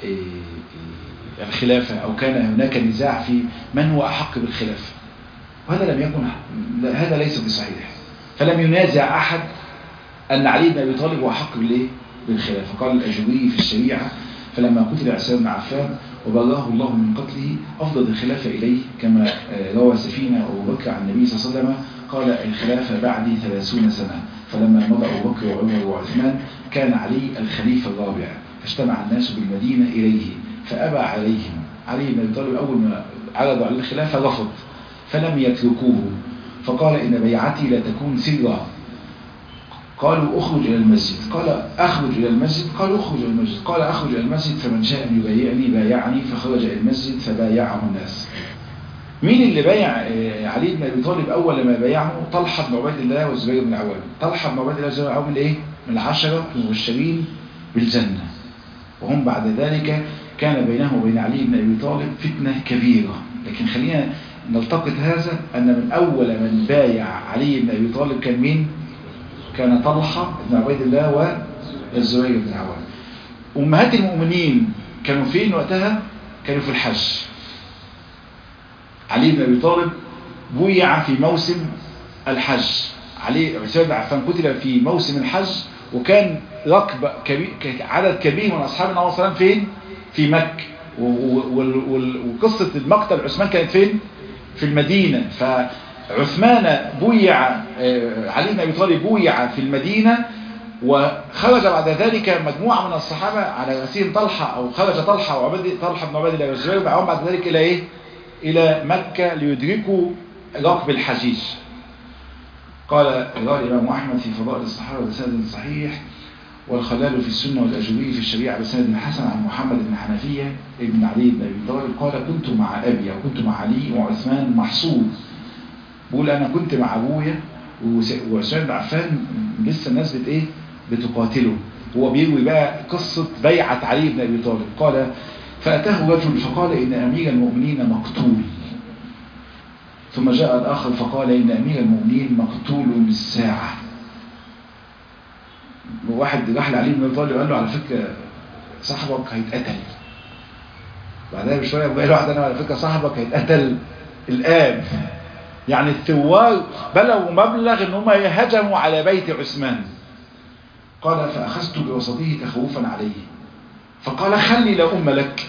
الخلافة أو كان هناك نزاع في من هو أحق بالخلافة وهذا لم يكن هذا ليس بصحيح فلم ينازع أحد أن علي بن أبي طالب هو أحق بالإيه؟ بالخلافة قال الأجوري في الشريعة فلما قتل عثمان بن عفان وبلغه الله من قتله أفضل الخلافة إليه كما روى سفينة أبو بكر عن النبي صلى الله عليه وسلم قال الخلافة بعدي ثلاثون سنة فلما مضى أبو بكر وعمر وعثمان كان علي الخليفة الرابع فاجتمع الناس بالمدينة إليه فأبى عليهم علي بن أبي طالب أول ما عرضوا على الخلافة رفض فلم يتركوه فقال إن بيعتي لا تكون سرا قالوا اخرج إلى المسجد قال أخرج إلى المسجد قالوا اخرج إلى المسجد قال أخرج إلى المسجد فمن شاء أن يبايعني بايعني فخرج إلى المسجد فبايعه الناس مين اللي بايع علي بن ابي طالب اول ما بايعه طلحه بن عبيد الله والزبير بن العوام طلحه بن عبيد الله والزبير بن العوام ايه من العشره المبشرين بالجنه وهم بعد ذلك كان بينه وبين علي بن ابي طالب فتنه كبيره لكن خلينا نلتقط هذا ان من اول من بايع علي بن ابي طالب كان مين كان طلحه بن عبيد الله والزبير بن العوام امهات المؤمنين كانوا فين وقتها كانوا في الحج علي بن ابي طالب بويع في موسم الحج علي عثمان بن عفان قتل في موسم الحج وكان ركب كبير عدد كبير من اصحاب النبي صلى الله عليه وسلم فين في مكه وقصه المقتل عثمان كانت فين في المدينه فعثمان بويع علي بن ابي طالب بويع في المدينه وخرج بعد ذلك مجموعة من الصحابة على رأسهم طلحة أو خرج طلحة وعبد طلحة بن عباد الله والزبير بن بعد ذلك إلى إيه؟ إلى مكة ليدركوا ركب الحجيج قال رواه الإمام أحمد في فضائل الصحابة بسند صحيح والخلال في السنة والأجوبي في الشريعة بسند حسن عن محمد بن حنفية ابن علي بن أبي طالب قال كنت مع أبي أو كنت مع علي وعثمان محصول بقول أنا كنت مع أبويا وعثمان بن عفان لسه الناس بت إيه بتقاتله هو بيروي بقى قصة بيعة علي بن أبي طالب قال فأتاه رجل فقال إن أمير المؤمنين مقتول ثم جاء الآخر فقال إن أمير المؤمنين مقتول بالساعة واحد راح لعلي بن أبي طالب قال له على فكرة صاحبك هيتقتل بعدها بشوية بقى له واحد أنا على فكرة صاحبك هيتقتل الآن يعني الثوار بلغوا مبلغ ان هم هجموا على بيت عثمان قال فأخذت بوسطه تخوفا عليه فقال خلي لا أم لك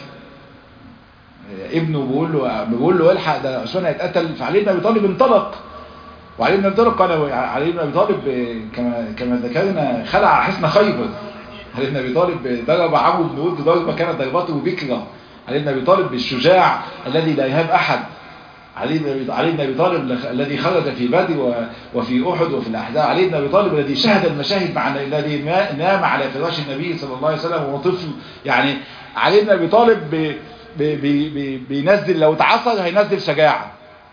ابنه بيقول له بيقول له الحق ده عثمان هيتقتل فعلي بن ابي طالب انطلق وعلي بن ابي طالب قال علي بن ابي طالب كما كما ذكرنا خلع حصن خيبر علي بن ابي طالب ضرب عمرو بن ود ضربه كانت ضربته بكره علي بن ابي طالب بالشجاع الذي لا يهاب احد علي بن علي بن ابي طالب الذي خرج في بدر وفي احد وفي الاحزاب علي بن ابي طالب الذي شهد المشاهد مع الذي نام على فراش النبي صلى الله عليه وسلم وهو طفل يعني علي بن ابي طالب بي بي بي بينزل لو اتعصر هينزل شجاعه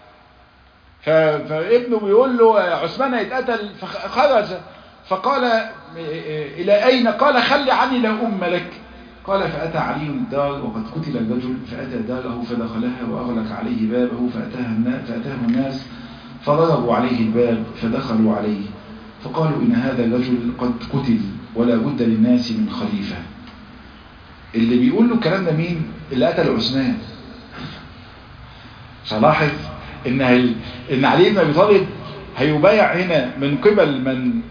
فابنه بيقول له عثمان هيتقتل فخرج فقال الى اين قال خلي عني لا ام لك قال فأتى علي الدار وقد قتل الرجل فأتى داره فدخلها وأغلق عليه بابه فأتاه الناس, فأتاه الناس فضربوا عليه الباب فدخلوا عليه فقالوا إن هذا الرجل قد قتل ولا بد للناس من خليفة اللي بيقول له الكلام ده مين اللي قتل عثمان فلاحظ إن, هل... إن علي بن أبي طالب هيبايع هنا من قبل من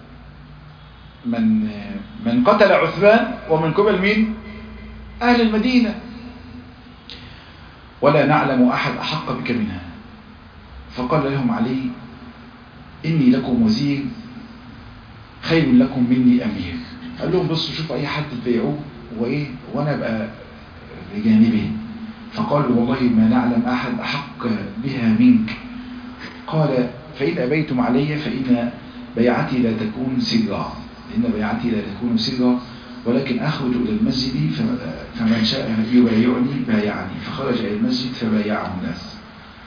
من من قتل عثمان ومن قبل مين أهل المدينة ولا نعلم أحد أحق بك منها فقال لهم علي إني لكم وزير خير لكم مني أمير قال لهم بصوا شوفوا أي حد تبيعوه وإيه وأنا أبقى بجانبه فقالوا والله ما نعلم أحد أحق بها منك قال فإن أبيتم علي فإن بيعتي لا تكون سرا إن بيعتي لا تكون سرا ولكن أخرج إلى المسجد فمن شاء يبايعني بايعني فخرج إلى المسجد فبايعه الناس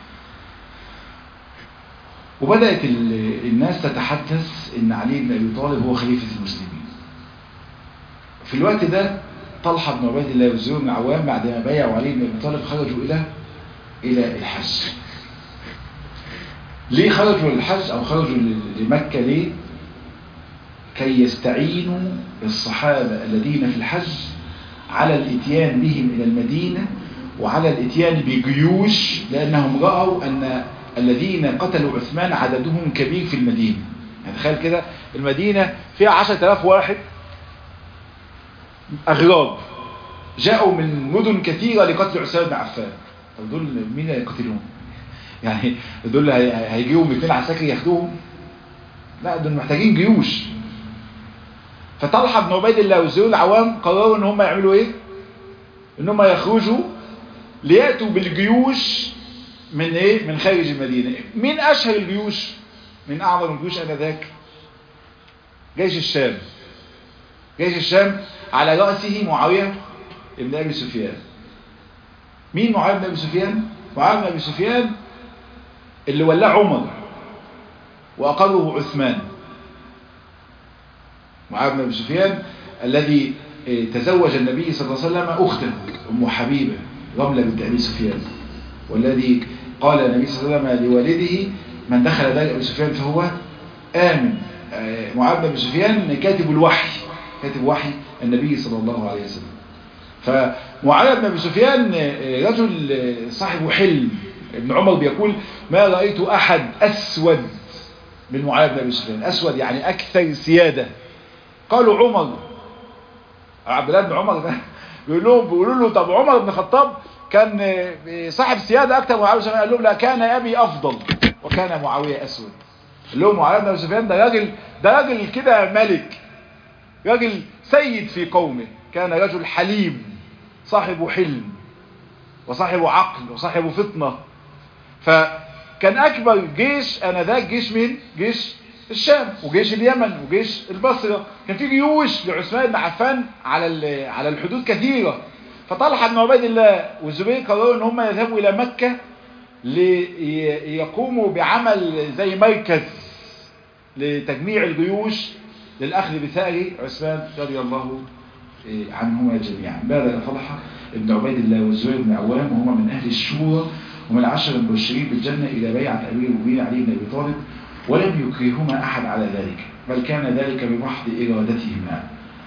وبدأت الناس تتحدث إن علي بن أبي طالب هو خليفة المسلمين في الوقت ده طلحة بن عبيد الله والزبير بن عوام بعد ما بايعوا علي بن أبي طالب خرجوا إلى إلى الحج ليه خرجوا للحج أو خرجوا لمكة ليه كي يستعينوا الصحابة الذين في الحج على الاتيان بهم إلى المدينة وعلى الاتيان بجيوش لأنهم رأوا أن الذين قتلوا عثمان عددهم كبير في المدينة يعني تخيل كده المدينة فيها عشرة آلاف واحد أغراب جاءوا من مدن كثيرة لقتل عثمان بن عفان طب دول مين اللي يقتلهم يعني دول هيجيهم 200 عساكر ياخدوهم لا دول محتاجين جيوش فطلحة بن عبيد الله والزبير العوام قرروا ان هم يعملوا ايه ان هم يخرجوا ليأتوا بالجيوش من ايه من خارج المدينة مين اشهر الجيوش من اعظم الجيوش انذاك جيش الشام جيش الشام على رأسه معاوية ابن ابي سفيان مين معاوية بن ابي سفيان معاوية بن أبي سفيان اللي ولاه عمر وأقره عثمان معاوية بن أبي سفيان الذي تزوج النبي صلى الله عليه وسلم أخته أم حبيبة رملة بنت أبي سفيان والذي قال النبي صلى الله عليه وسلم لوالده من دخل دار أبي سفيان فهو آمن معاوية بن أبي سفيان كاتب الوحي كاتب وحي النبي صلى الله عليه وسلم فمعاوية بن أبي سفيان رجل صاحب حلم ابن عمر بيقول ما رأيت أحد أسود من معاوية بن أبي سفيان أسود يعني أكثر سيادة قالوا عمر عبد الله بن عمر ده بيقول لهم بيقولوا له طب عمر بن الخطاب كان صاحب سيادة أكثر من معاوية بن سفيان قال لهم لا كان أبي أفضل وكان معاوية أسود قال لهم معاوية بن أبي سفيان ده راجل ده راجل كده ملك راجل سيد في قومه كان رجل حليم صاحب حلم وصاحب عقل وصاحب فطنة فكان أكبر جيش أنذاك جيش مين؟ جيش الشام وجيش اليمن وجيش البصرة كان في جيوش لعثمان بن عفان على على الحدود كثيرة فطلحة بن عبيد الله والزبير قرروا ان هم يذهبوا الى مكة ليقوموا بعمل زي مركز لتجميع الجيوش للأخذ بثأر عثمان رضي الله عنهما جميعا بادر طلحة ابن عبيد الله والزبير بن عوام وهما من أهل الشورى ومن العشر المبشرين بالجنة إلى بيعة أمير المؤمنين علي بن أبي طالب ولم يكرهما أحد على ذلك بل كان ذلك بمحض إرادتهما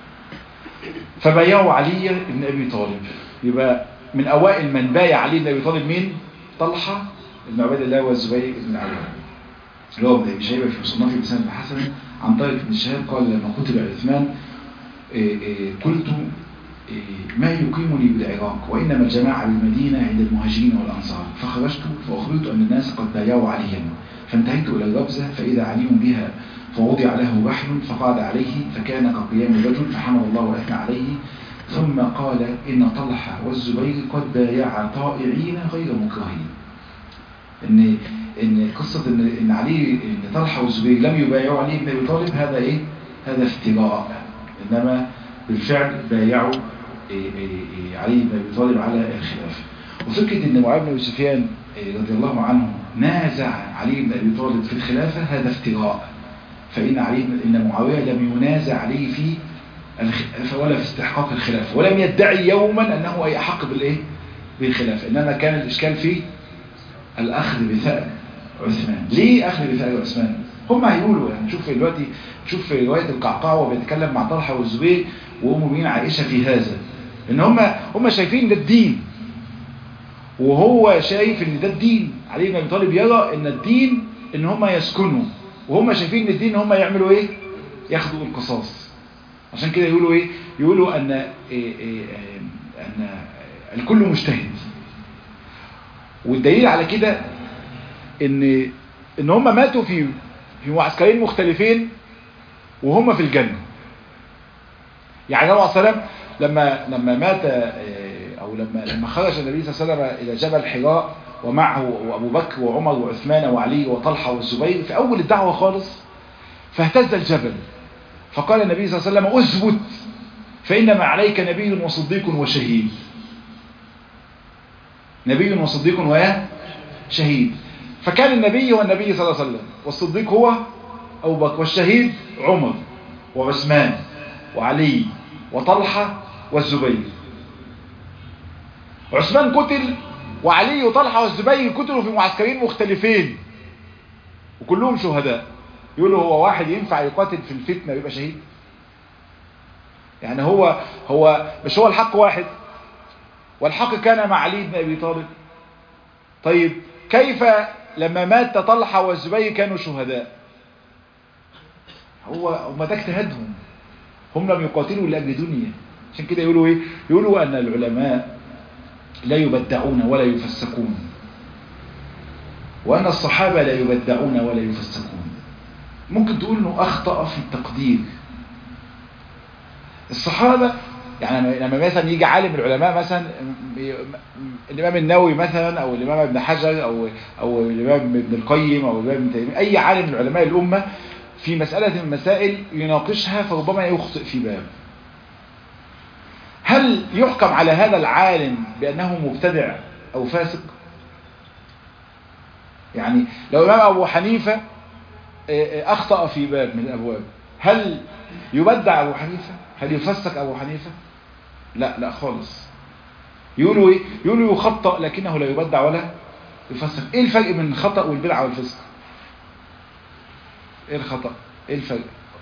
فبايعوا علي بن أبي طالب يبقى من أوائل من بايع علي بن أبي طالب مين؟ طلحة بن عبيد الله والزبير بن عوام اللي هو ابن أبي شيبة في مصنفه بسند الحسن عن طارق بن شهاب قال لما قتل عثمان قلت ما يقيمني بالعراق وإنما الجماعة بالمدينة عند المهاجرين والأنصار فخرجت فأخبرت أن الناس قد بايعوا عليا فانتهيت إلى الربزة فإذا عليم بها فوضع له وحل فقعد عليه فكان كقيام الرجل فحمد الله وأثنى عليه ثم قال إن طلحة والزبير قد بايعا طائعين غير مكرهين إن إن قصة إن إن علي إن طلحة والزبير لم يبايعوا علي بن أبي طالب هذا إيه؟ هذا افتراء إنما بالفعل بايعوا علي بن أبي طالب على الخلافة وفكرة إن معاوية بن أبي سفيان رضي الله عنه نازع علي بن أبي طالب في الخلافة هذا افتراء فإن علي إن معاوية لم ينازع عليه في الخلافة ولا في استحقاق الخلافة ولم يدعي يوما أنه أي حق بالإيه؟ بالخلافة إنما كان الإشكال في الأخذ بثأر عثمان ليه أخذ بثأر عثمان؟ هم هيقولوا يعني شوف دلوقتي شوف رواية القعقاع وهو بيتكلم مع طلحة والزبير وأم مين عائشة في هذا إن هم هم شايفين ده الدين وهو شايف ان ده الدين علي بن ابي طالب يرى ان الدين ان هم يسكنوا وهم شايفين ان الدين ان هم يعملوا ايه ياخدوا القصاص عشان كده يقولوا ايه يقولوا ان إيه إيه ان الكل مجتهد والدليل على كده ان ان هم ماتوا في في معسكرين مختلفين وهم في الجنه يعني النبي صلى الله عليه وسلم لما لما مات او لما لما خرج النبي صلى الله عليه وسلم الى جبل حراء ومعه وابو بكر وعمر وعثمان وعلي وطلحه والزبير في اول الدعوه خالص فاهتز الجبل فقال النبي صلى الله عليه وسلم اثبت فانما عليك نبي وصديق وشهيد نبي وصديق وشهيد فكان النبي هو النبي صلى الله عليه وسلم والصديق هو ابو بكر والشهيد عمر وعثمان وعلي وطلحه والزبير عثمان قتل وعلي وطلحة والزبير قتلوا في معسكرين مختلفين وكلهم شهداء يقولوا هو واحد ينفع يقاتل في الفتنة ويبقى شهيد يعني هو هو مش هو الحق واحد والحق كان مع علي بن أبي طالب طيب كيف لما مات طلحة والزبير كانوا شهداء هو هم ده اجتهادهم هم لم يقاتلوا لأجل دنيا عشان كده يقولوا ايه يقولوا ان العلماء لا يبدعون ولا يفسقون وأن الصحابة لا يبدعون ولا يفسقون ممكن تقول أنه أخطأ في التقدير الصحابة يعني لما مثلا يجي عالم العلماء مثلا الإمام النووي مثلا أو الإمام ابن حجر أو أو الإمام ابن القيم أو الإمام ابن تيمية أي عالم من علماء الأمة في مسألة من المسائل يناقشها فربما يخطئ في باب هل يحكم على هذا العالم بأنه مبتدع أو فاسق يعني لو الإمام أبو حنيفة أخطأ في باب من الأبواب هل يبدع أبو حنيفة هل يفسق أبو حنيفة لا لا خالص يقولوا ايه يقولوا يخطأ لكنه لا يبدع ولا يفسق ايه الفرق بين الخطأ والبدعة والفسق ايه الخطأ ايه الفرق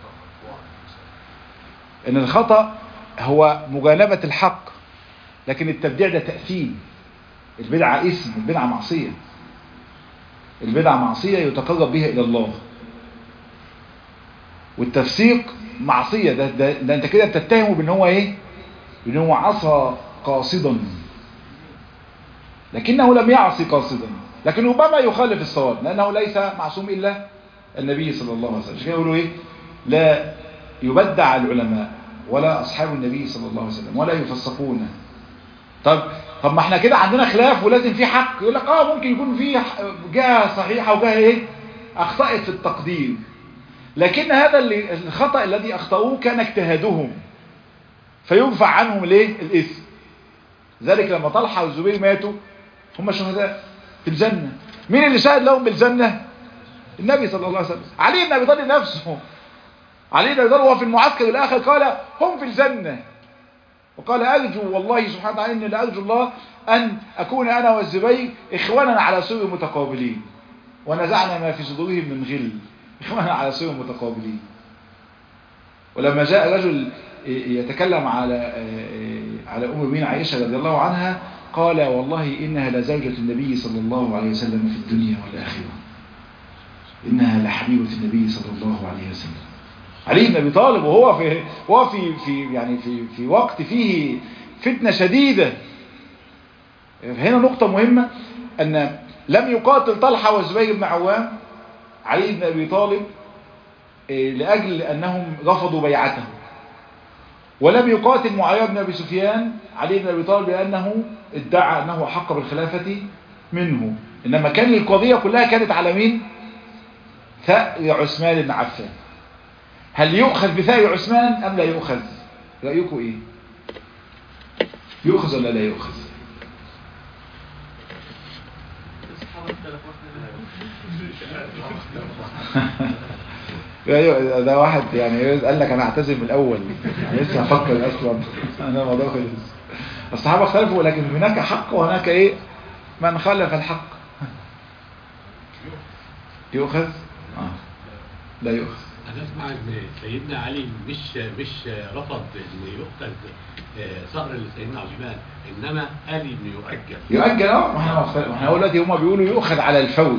ان الخطأ هو مجانبة الحق لكن التبديع ده تأثيم البدعة اسم البدعة معصية البدعة معصية يتقرب بها إلى الله والتفسيق معصية ده, ده, ده انت كده بتتهمه بان هو ايه بان هو عصى قاصدا لكنه لم يعصي قاصدا لكن ربما يخالف الصواب لانه ليس معصوم الا النبي صلى الله عليه وسلم عشان كده يقولوا ايه لا يبدع العلماء ولا اصحاب النبي صلى الله عليه وسلم ولا يفسقون طب طب ما احنا كده عندنا خلاف ولازم في حق يقول لك اه ممكن يكون في جهه صحيحه وجهه ايه اخطات في التقدير لكن هذا اللي الخطأ الذي أخطأوه كان اجتهادهم فيرفع عنهم ليه الاسم ذلك لما طلحة والزبير ماتوا هم شهداء في الجنة مين اللي شهد لهم بالجنة النبي صلى الله عليه وسلم علي بن ابي طالب نفسه علي بن ابي طالب وهو في المعسكر الاخر قال هم في الجنة وقال ارجو والله سبحانه وتعالى اني لارجو الله ان اكون انا والزبير اخوانا على سور متقابلين ونزعنا ما في صدورهم من غل إخوانا على سور متقابلين ولما جاء رجل يتكلم على على أم المؤمنين عائشة رضي الله عنها قال والله إنها لزوجة النبي صلى الله عليه وسلم في الدنيا والآخرة إنها لحبيبة النبي صلى الله عليه وسلم علي بن أبي طالب وهو في وهو في في يعني في في وقت فيه فتنة شديدة هنا نقطة مهمة أن لم يقاتل طلحة والزبير بن عوام علي بن أبي طالب لأجل أنهم رفضوا بيعته ولم يقاتل معاوية بن أبي سفيان علي بن أبي طالب لأنه ادعى أنه حق بالخلافة منه إنما كان القضية كلها كانت على مين ثأر عثمان بن عفان هل يؤخذ بثأر عثمان أم لا يؤخذ رأيكم إيه يؤخذ ولا لا يؤخذ ده واحد يعني قال لك انا اعتزل من الاول يعني لسه هفكر اصلا انا الموضوع خلص الصحابه اختلفوا ولكن هناك حق وهناك ايه من خالف الحق يؤخذ اه لا يؤخذ انا اسمع ان سيدنا علي مش مش رفض ان يؤخذ صقر لسيدنا عثمان انما قال انه يؤجل يؤجل اه ما احنا ما احنا دلوقتي هم بيقولوا يؤخذ على الفور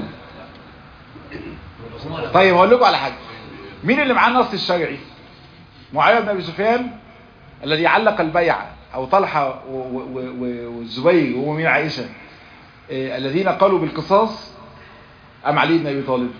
طيب هقول لكم على حاجه مين اللي معاه النص الشرعي معاويه بن ابي سفيان الذي علق البيعه او طلحه والزبير ومين عائشه إيه الذين قالوا بالقصاص ام علي بن ابي طالب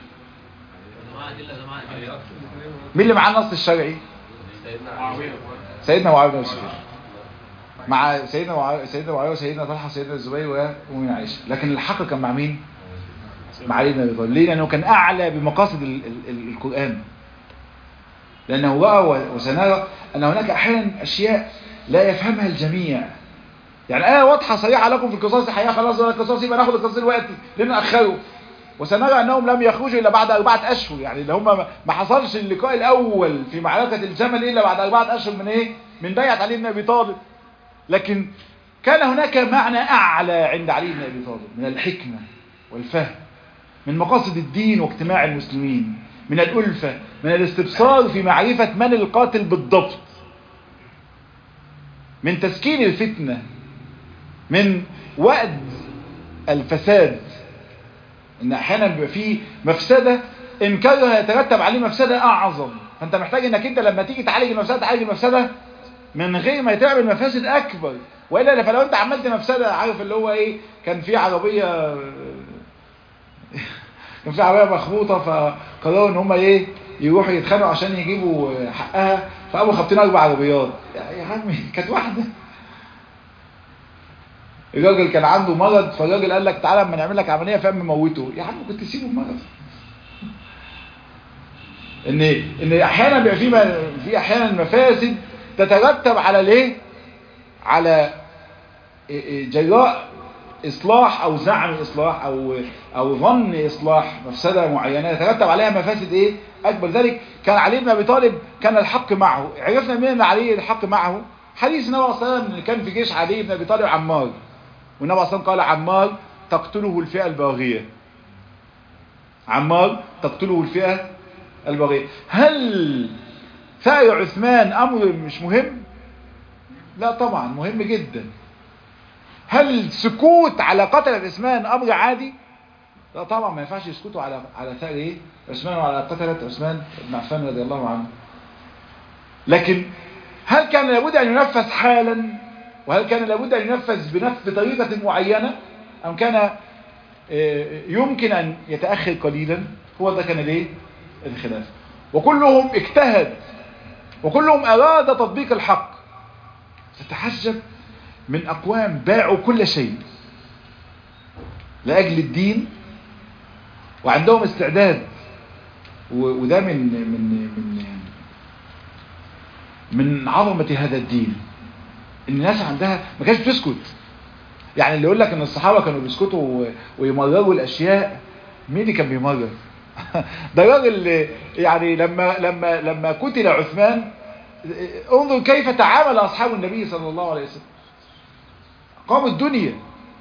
مين اللي معاه النص الشرعي سيدنا معاويه بن ابي سفيان مع سيدنا معاويه سيدنا معاويه وسيدنا طلحه وسيدنا الزبير ومين عائشه لكن الحق كان مع مين مع علي بن ابي طالب ليه لانه كان اعلى بمقاصد ال ال القران لانه راى وسنرى ان هناك احيانا اشياء لا يفهمها الجميع يعني ايه واضحه صريحه لكم في القصاص الحقيقه خلاص ولا القصاص يبقى ناخد القصاص دلوقتي ليه ناخره وسنرى انهم لم يخرجوا الا بعد اربعه اشهر يعني اللي هم ما حصلش اللقاء الاول في معركه الجمل الا بعد اربعه اشهر من ايه من بيعه علي بن ابي طالب لكن كان هناك معنى اعلى عند علي بن ابي طالب من الحكمه والفهم من مقاصد الدين واجتماع المسلمين من الألفة من الاستبصار في معرفة من القاتل بالضبط من تسكين الفتنة من وقت الفساد ان احيانا بيبقى فيه مفسدة انكارها يترتب عليه مفسدة اعظم فانت محتاج انك انت لما تيجي تعالج المفسدة تعالج المفسدة من غير ما تعمل مفاسد اكبر والا فلو انت عملت مفسدة عارف اللي هو ايه كان في عربية كان في عربيه مخبوطه فقرروا ان هم ايه يروحوا يتخانقوا عشان يجيبوا حقها فقاموا خابطين اربع عربيات يا عمي كانت واحده الراجل كان عنده مرض فالراجل قال لك تعالى اما نعمل لك عمليه فاهم موته يا عم كنت تسيبه المرض ان ان احيانا بيبقى في في احيانا مفاسد تترتب على الايه على جراء اصلاح او زعم اصلاح او او ظن اصلاح مفسده معينه يترتب عليها مفاسد ايه اكبر ذلك كان علي بن ابي طالب كان الحق معه عرفنا منين ان علي الحق معه حديث النبي صلى الله عليه وسلم كان في جيش علي بن ابي طالب عمار والنبي صلى الله عليه وسلم قال عمار تقتله الفئه الباغيه عمار تقتله الفئه الباغيه هل ثأر عثمان امر مش مهم لا طبعا مهم جدا هل سكوت على قتل عثمان امر عادي لا طبعا ما ينفعش يسكتوا على على ثأر ايه عثمان وعلى قتلة عثمان بن عفان رضي الله عنه لكن هل كان لابد ان ينفذ حالا وهل كان لابد ان ينفذ بنفس بطريقة معينة ام كان يمكن ان يتأخر قليلا هو ده كان ليه الخلاف وكلهم اجتهد وكلهم اراد تطبيق الحق تتحجب من أقوام باعوا كل شيء لأجل الدين وعندهم استعداد وده من من من من عظمة هذا الدين ان الناس عندها ما كانتش بتسكت يعني اللي يقول لك ان الصحابة كانوا بيسكتوا ويمرروا الاشياء مين اللي كان بيمرر ده الراجل يعني لما لما لما قتل عثمان انظر كيف تعامل اصحاب النبي صلى الله عليه وسلم قام الدنيا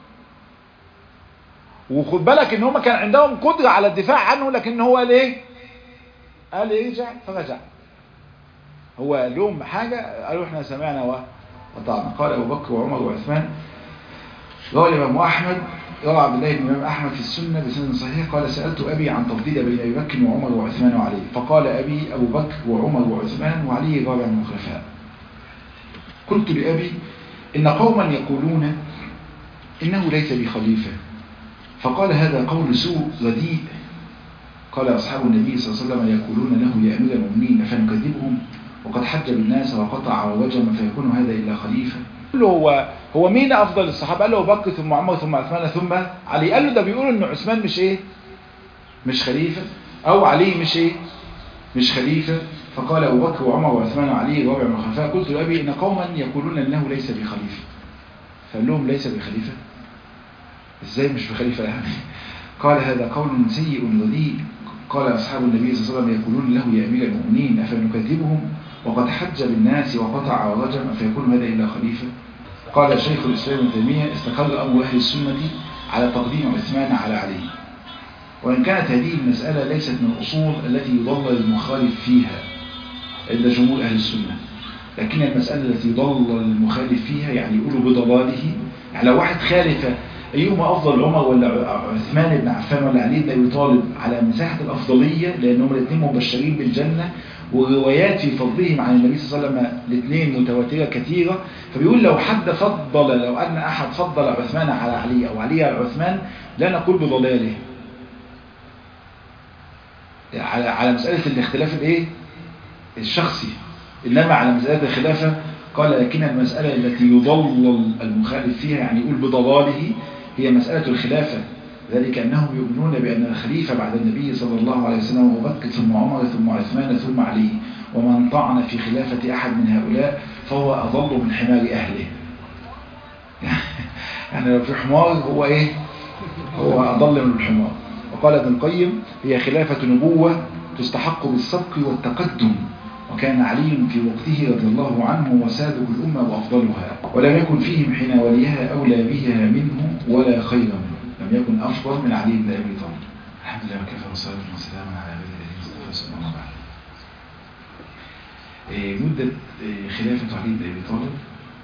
وخد بالك ان هم كان عندهم قدرة على الدفاع عنه لكن هو قال ايه قال ارجع فرجع هو قال لهم حاجة قالوا احنا سمعنا وطعنا قال ابو بكر وعمر وعثمان روى الامام احمد روى عبد الله بن الامام احمد في السنه بسند صحيح قال سالت ابي عن تفضيل بين ابي بكر وعمر وعثمان وعلي فقال ابي ابو بكر وعمر وعثمان وعلي رابع من الخلفاء قلت لابي ان قوما يقولون انه ليس بخليفه فقال هذا قول سوء رديء قال اصحاب النبي صلى الله عليه وسلم يقولون له يا امير المؤمنين فنكذبهم وقد حجب الناس وقطع ووجم فيكون هذا الا خليفه قال له هو هو مين افضل الصحابه قال له ابو بكر ثم عمر ثم عثمان ثم علي قال له ده بيقولوا ان عثمان مش ايه مش خليفه او علي مش ايه مش خليفه فقال ابو بكر وعمر وعثمان وعلي رابع من الخلفاء قلت لابي ان قوما يقولون انه ليس بخليفه فقال لهم ليس بخليفه ازاي مش بخليفه يعني قال هذا قول سيء رديء قال اصحاب النبي صلى الله عليه وسلم يقولون له يا امير المؤمنين افنكذبهم وقد حج بالناس وقطع ورجم فيكون هذا إلا خليفة قال شيخ الإسلام ابن تيمية استقل أمر أهل السنة على تقديم عثمان على علي وإن كانت هذه المسألة ليست من الأصول التي يضلل المخالف فيها عند جمهور أهل السنة لكن المسألة التي يضلل المخالف فيها يعني يقولوا بضلاله يعني لو واحد خالف أيهما أفضل عمر ولا عثمان بن عفان ولا علي بن أبي طالب على مساحة الأفضلية لأنهم الاثنين مبشرين بالجنة وروايات في فضلهم عن النبي صلى الله عليه وسلم الاثنين متواترة كثيرة فبيقول لو حد فضل لو أن أحد فضل عثمان على علي أو علي على عثمان لا نقول بضلاله على على مسألة الاختلاف الايه الشخصي إنما على مسألة الخلافة قال لكن المسألة التي يضلل المخالف فيها يعني يقول بضلاله هي مسألة الخلافة ذلك أنهم يؤمنون بأن الخليفة بعد النبي صلى الله عليه وسلم أبو بكر ثم عمر ثم عثمان ثم علي ومن طعن في خلافة أحد من هؤلاء فهو أضل من حمار أهله يعني لو في حمار هو إيه هو أضل من الحمار وقال ابن القيم هي خلافة نبوة تستحق بالسبق والتقدم وكان علي في وقته رضي الله عنه وسادق الأمة وأفضلها ولم يكن فيهم حين وليها أولى بها منه ولا خير منه لم يكن أفضل من علي بن أبي طالب الحمد لله وكفى والصلاة والسلام على عباد الذين اصطفى صلى الله عليه وسلم مدة خلافة علي بن أبي طالب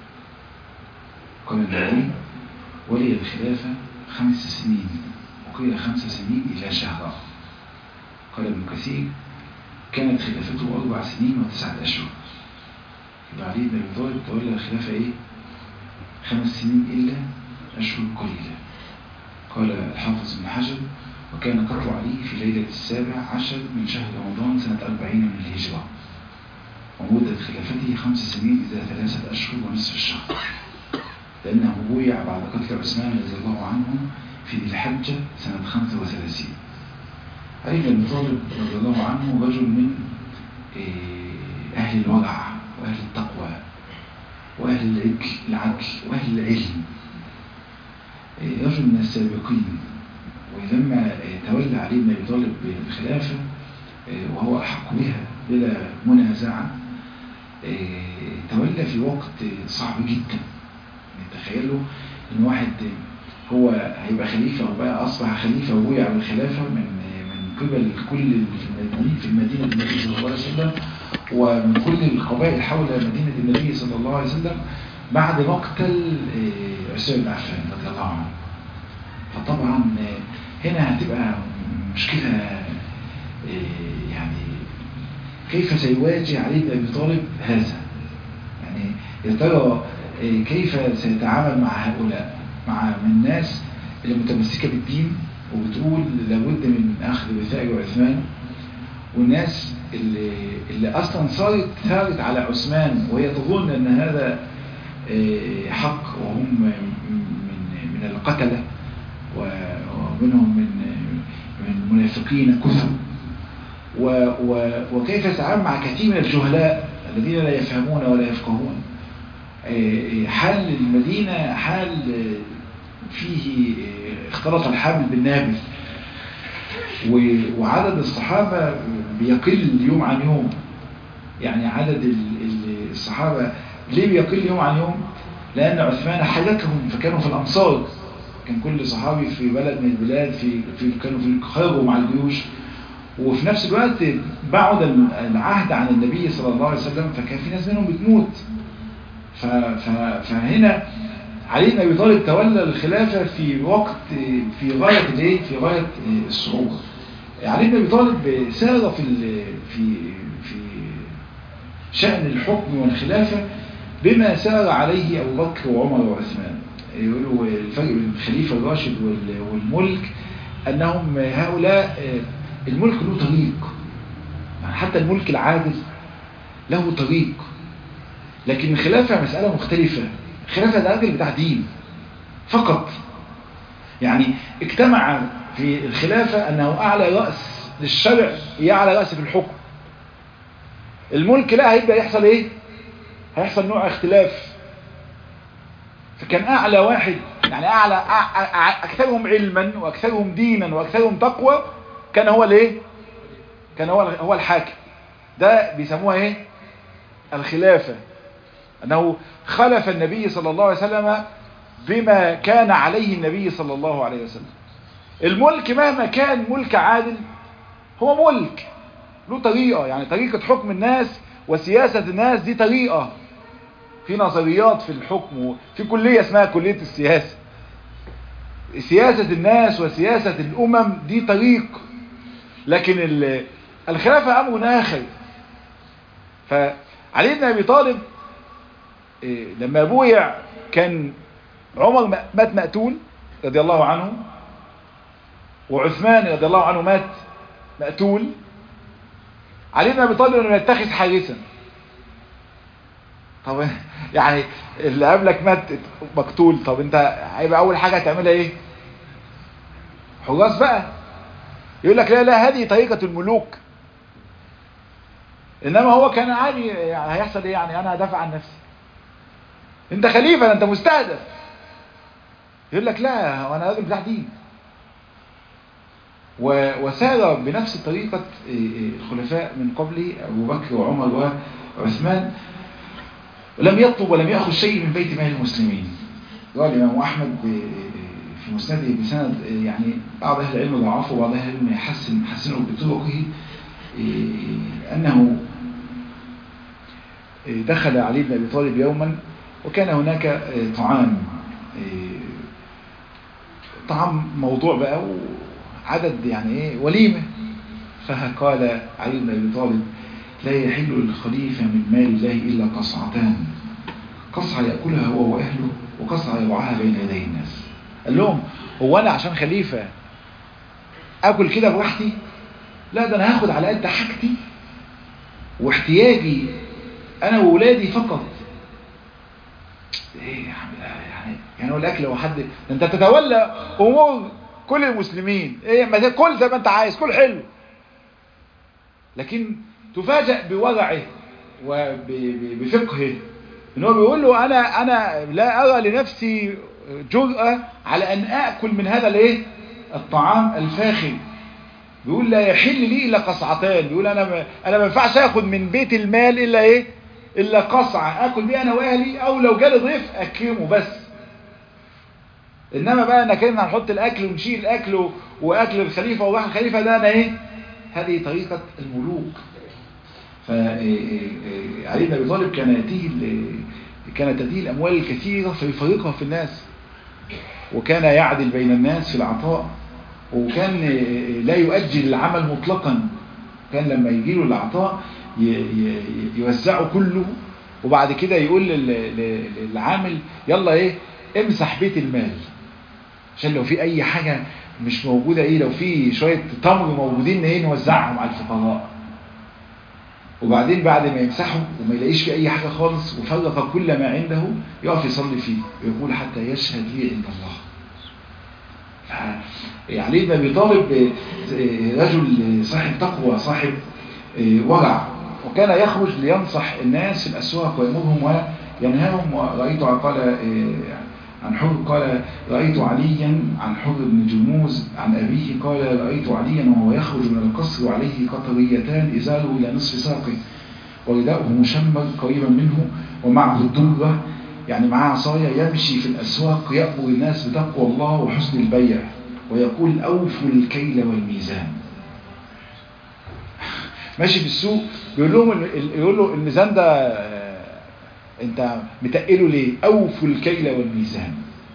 قال النبي ولي الخلافة خمس سنين وقيل خمس سنين إلى شهر قال ابن كثير كانت خلافته أربع سنين وتسعة أشهر يبقى علي بن أبي طالب تولى الخلافة إيه؟ خمس سنين إلا أشهر قليلة قال الحافظ بن حجر وكان قتل علي في ليلة السابع عشر من شهر رمضان سنة أربعين من الهجرة ومدة خلافته خمس سنين إذا ثلاثة أشهر ونصف الشهر لأنه بويع بعد قتل عثمان رضي الله عنه في ذي الحجة سنة خمسة وثلاثين علي بن طالب رضي الله عنه رجل من أهل الورع وأهل التقوى وأهل العدل وأهل العلم رجل من السابقين ولما تولى علي بن ابي طالب بالخلافه وهو احق بها بلا منازعه تولى في وقت صعب جدا تخيلوا ان واحد هو هيبقى خليفه او بقى اصبح خليفه وبويع على الخلافه من من قبل كل المدينه في المدينه النبي صلى الله عليه وسلم ومن كل القبائل حول مدينه النبي صلى الله عليه وسلم بعد مقتل عثمان بن عفان رضي الله عنه فطبعا هنا هتبقى مشكله يعني كيف سيواجه علي بن ابي طالب هذا يعني يا ترى كيف سيتعامل مع هؤلاء مع من الناس اللي متمسكه بالدين وبتقول لابد من اخذ وثائق عثمان والناس اللي, اللي اصلا صارت ثارت على عثمان وهي تظن ان هذا حق وهم من من القتله ومنهم من من المنافقين كثر وكيف يتعامل مع كثير من الجهلاء الذين لا يفهمون ولا يفقهون حال المدينة حال فيه اختلط الحبل بالنابل وعدد الصحابة بيقل يوم عن يوم يعني عدد الصحابة ليه بيقل يوم عن يوم لأن عثمان حلكهم فكانوا في الأمصار كان كل صحابي في بلد من البلاد في, في كانوا في خرجوا مع الجيوش وفي نفس الوقت بعد العهد عن النبي صلى الله عليه وسلم فكان في ناس منهم بتموت فهنا علي بن ابي طالب تولى الخلافه في وقت في غايه الايه في غايه الصعوبه علي بن ابي طالب سار في في في شان الحكم والخلافه بما سار عليه ابو بكر وعمر وعثمان يقولوا الفرق بين الخليفه الراشد والملك انهم هؤلاء الملك له طريق يعني حتى الملك العادل له طريق لكن الخلافة مسألة مختلفة الخلافة ده راجل بتاع دين فقط يعني اجتمع في الخلافة أنه أعلى رأس للشرع هي أعلى رأس في الحكم الملك لا هيبدأ يحصل إيه هيحصل نوع اختلاف فكان أعلى واحد يعني أعلى أكثرهم علما وأكثرهم دينا وأكثرهم تقوى كان هو الايه كان هو هو الحاكم ده بيسموها ايه الخلافة انه خلف النبي صلى الله عليه وسلم بما كان عليه النبي صلى الله عليه وسلم الملك مهما كان ملك عادل هو ملك له طريقة يعني طريقة حكم الناس وسياسة الناس دي طريقة في نظريات في الحكم في كلية اسمها كلية السياسة سياسة الناس وسياسة الأمم دي طريق لكن الخلافة أمر آخر فعلي بن أبي طالب لما بويع كان عمر مات مقتول رضي الله عنه وعثمان رضي الله عنه مات مقتول علي بن أبي طالب لم يتخذ حارسا طب يعني اللي قبلك مات مقتول طب انت هيبقى اول حاجة هتعملها ايه حراس بقى يقول لك لا لا هذه طريقة الملوك انما هو كان عادي يعني هيحصل ايه يعني انا هدافع عن نفسي انت خليفة انت مستهدف يقول لك لا وانا راجل بتاع دين وسار بنفس طريقة الخلفاء من قبله ابو بكر وعمر وعثمان ولم يطلب ولم يأخذ شيء من بيت مال المسلمين قال الإمام أحمد في مسنده بسند يعني بعض أهل العلم ضعفه وبعض أهل العلم يحسن حسنه بطرقه أنه دخل علي بن أبي طالب يوما وكان هناك طعام طعام موضوع بقى وعدد يعني ايه وليمة فقال علي بن أبي طالب لا يحل للخليفة من مال الله إلا قصعتان قصعة يأكلها هو وأهله وقصعة يضعها بين يدي الناس قال لهم هو أنا عشان خليفة أكل كده براحتي لا ده أنا هاخد على قد حاجتي واحتياجي أنا وولادي فقط ايه يعني يعني هو الاكل هو حد انت تتولى امور كل المسلمين ايه ما كل زي ما انت عايز كل حلو لكن تفاجأ بورعه وبفقهه ان هو بيقول له انا انا لا ارى لنفسي جرأة على أن أكل من هذا الايه الطعام الفاخر بيقول لا يحل لي إلا قصعتان بيقول أنا ما أنا ما ينفعش آخد من بيت المال إلا إيه إلا قصعة آكل بيه أنا وأهلي أو لو جالي ضيف أكرمه بس إنما بقى أنا كنا هنحط الأكل ونشيل الأكل وأكل الخليفة وراح الخليفة ده أنا إيه هذه طريقة الملوك فعلي بن أبي طالب كان يأتيه كانت تأتيه الأموال الكثيرة فيفرقها في الناس وكان يعدل بين الناس في العطاء وكان لا يؤجل العمل مطلقا كان لما يجي له العطاء يوزعه كله وبعد كده يقول للعامل يلا ايه امسح بيت المال عشان لو في اي حاجة مش موجودة ايه لو في شوية تمر موجودين ايه نوزعهم على الفقراء وبعدين بعد ما يمسحه وما يلاقيش في اي حاجة خالص وفرق كل ما عنده يقف يصلي فيه ويقول حتى يشهد لي عند الله علي بن ابي طالب رجل صاحب تقوى صاحب ورع وكان يخرج لينصح الناس في الاسواق ويامرهم وينهاهم ورأيت قال عن حر قال رأيت عليا عن حر بن جموز عن أبيه قال رأيت عليا وهو يخرج من القصر وعليه قطريتان إزاله إلى نصف ساقه ورداؤه مشمر قريبا منه ومعه الدرة يعني معاه عصاية يمشي في الأسواق يأمر الناس بتقوى الله وحسن البيع ويقول أوفوا الكيل والميزان ماشي في السوق بيقول لهم يقول له الميزان ده انت متقله ليه اوفوا الكيل والميزان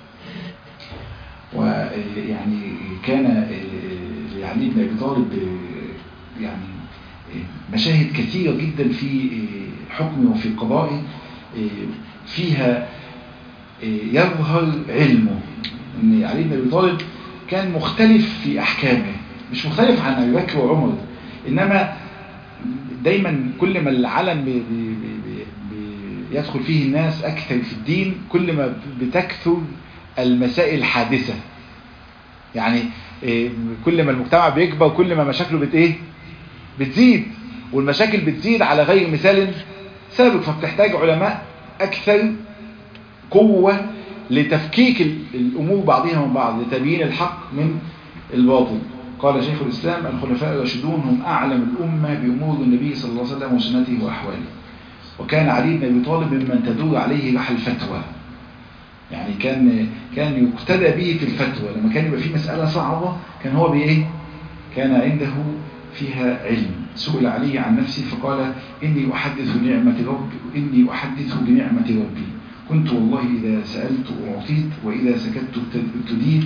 ويعني كان علي بن ابي طالب يعني مشاهد كثيرة جدا في حكمه وفي قضائه فيها يظهر علمه ان علي بن ابي طالب كان مختلف في احكامه مش مختلف عن ابي بكر وعمر انما دايما كل ما العلم بي بي بي يدخل فيه الناس أكثر في الدين كل ما بتكثر المسائل الحادثة يعني كل ما المجتمع بيكبر كل ما مشاكله بت ايه بتزيد والمشاكل بتزيد على غير مثال سابق فبتحتاج علماء أكثر قوة لتفكيك الأمور بعضها من بعض لتبيين الحق من الباطل قال شيخ الإسلام الخلفاء الراشدون هم أعلم الأمة بأمور النبي صلى الله عليه وسلم وسنته وأحواله وكان علي بن ابي طالب ممن تدور عليه رحى الفتوى يعني كان كان يقتدى به في الفتوى لما كان يبقى في مسألة صعبة كان هو بإيه كان عنده فيها علم سئل علي عن نفسه فقال إني أحدث بنعمة ربي إني أحدث بنعمة ربي كنت والله إذا سألت أعطيت وإذا سكت ابتديت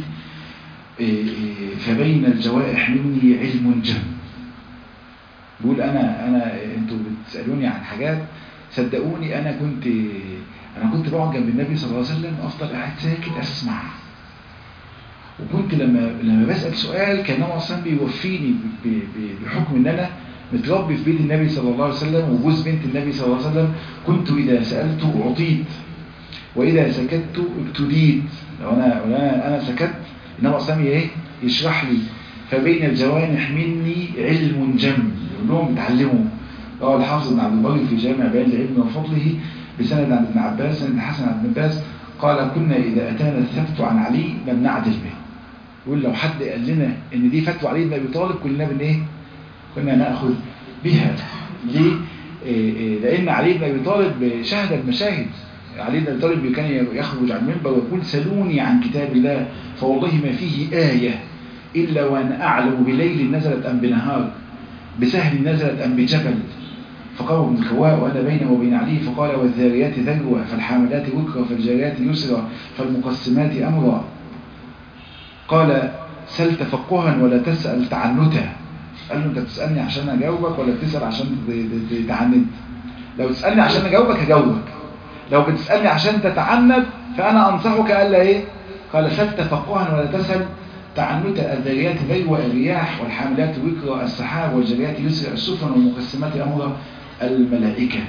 فبين الجوائح مني علم جم بقول أنا أنا أنتوا بتسألوني عن حاجات صدقوني انا كنت انا كنت بقعد جنب النبي صلى الله عليه وسلم افضل قاعد ساكت اسمع وكنت لما لما بسال سؤال كان النبي اصلا بيوفيني بحكم ان انا متربي في بيت النبي صلى الله عليه وسلم وجوز بنت النبي صلى الله عليه وسلم كنت اذا سالت اعطيت واذا سكت ابتديت لو انا انا انا سكت النبي اصلا ايه يشرح لي فبين الجوانح مني علم جم يقول لهم اتعلموا روى الحافظ بن عبد البر في جامع بيان العلم وفضله بسند عن ابن عباس سند حسن عن ابن عباس قال كنا إذا أتانا الثبت عن علي لم نعدل به يقول لو حد قال لنا ان دي فتوى علي بن ابي طالب كلنا بن ايه كنا ناخذ بها ليه إيه لان علي بن ابي طالب شهد المشاهد علي بن ابي طالب كان يخرج عن المنبر ويقول سلوني عن كتاب الله فوالله ما فيه آية إلا وأنا أعلم بليل نزلت أم بنهار بسهل نزلت أم بجبل فقام ابن الكواء وأنا بينه وبين علي فقال والذاريات ذروة فالحاملات وكرة فالجاريات يسرى فالمقسمات أمرا قال سل تفقها ولا تسأل تعنتا قال له انت بتسألني عشان اجاوبك ولا بتسأل عشان تتعنت لو تسألني عشان اجاوبك هجاوبك لو بتسألني عشان تتعنت فانا انصحك الا ايه قال سل تفقها ولا تسأل تعنتا الذاريات ذروة الرياح والحاملات وكرة السحاب والجاريات يسرى السفن والمقسمات أمر الملائكة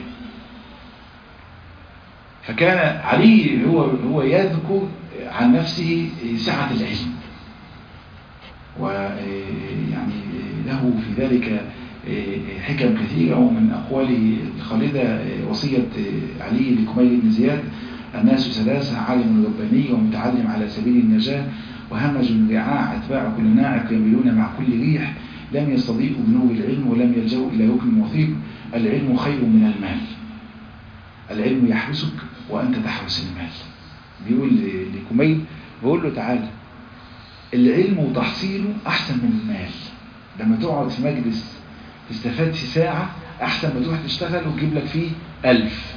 فكان علي هو هو يذكر عن نفسه سعة العلم ويعني له في ذلك حكم كثيرة ومن أقواله الخالدة وصية علي لكميل بن زياد الناس ثلاثة عالم رباني ومتعلم على سبيل النجاة وهمج رعاع أتباع كل ناعق يميلون مع كل ريح لم يستضيئوا بنور العلم ولم يلجأوا إلى ركن وثيق العلم خير من المال العلم يحبسك وأنت تحبس المال بيقول لكميل بيقول له تعالى العلم وتحصيله أحسن من المال لما تقعد في مجلس تستفاد في ساعة أحسن ما تروح تشتغل وتجيب لك فيه ألف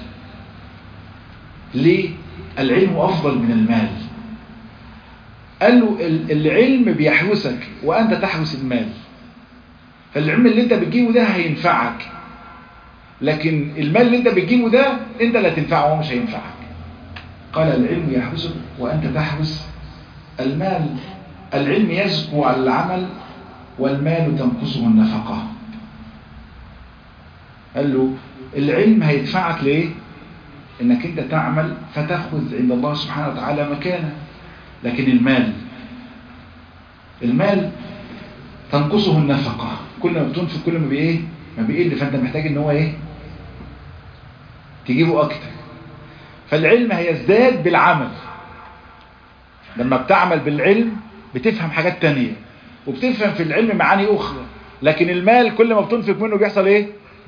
ليه؟ العلم أفضل من المال قال له العلم بيحوسك وأنت تحوس المال فالعلم اللي انت بتجيبه ده هينفعك لكن المال اللي انت بتجيبه ده انت اللي هتنفعه وهو مش هينفعك قال العلم يحوسك وأنت تحوس المال العلم يزكو على العمل والمال تنقصه النفقة قال له العلم هيدفعك ليه انك انت تعمل فتأخذ عند الله سبحانه وتعالى مكانه لكن المال المال تنقصه النفقة كل ما بتنفق كل ما بايه ما بيقل فانت محتاج ان هو ايه تجيبه اكتر فالعلم هيزداد بالعمل لما بتعمل بالعلم بتفهم حاجات تانية وبتفهم في العلم معاني اخرى لكن المال كل ما بتنفق منه بيحصل ايه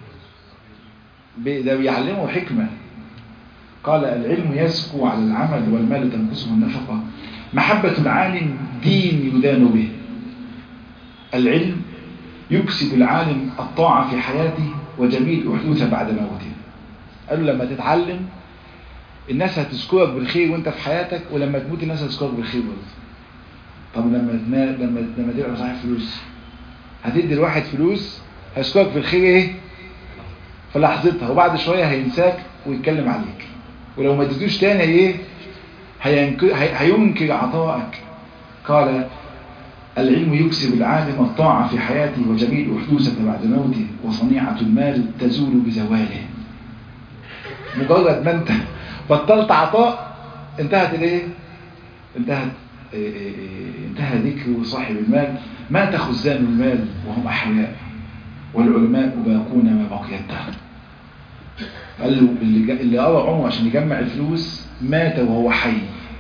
ده بيعلمه حكمة قال العلم يسكو على العمل والمال تنقصه النفقة محبة العالم دين يدان به العلم يكسب العالم الطاعة في حياته وجميل أحدوث بعد موته قال له لما تتعلم الناس هتذكرك بالخير وانت في حياتك ولما تموت الناس هتذكرك بالخير برضه طب لما لما لما تبقى صاحب فلوس هتدي الواحد فلوس هيذكرك بالخير ايه في لحظتها وبعد شوية هينساك ويتكلم عليك ولو ما تدوش تاني ايه هينكر, هينكر عطائك قال العلم يكسب العالم الطاعة في حياته وجميل أحدوثة بعد موته وصنيعة المال تزول بزواله مجرد ما انت بطلت عطاء انتهت الايه انتهت ايه ايه ايه انتهى ذكر صاحب المال مات خزان المال وهم أحياء والعلماء باقون ما بقي الدهر قال له اللي, اللي قضى عمره عشان يجمع الفلوس مات وهو حي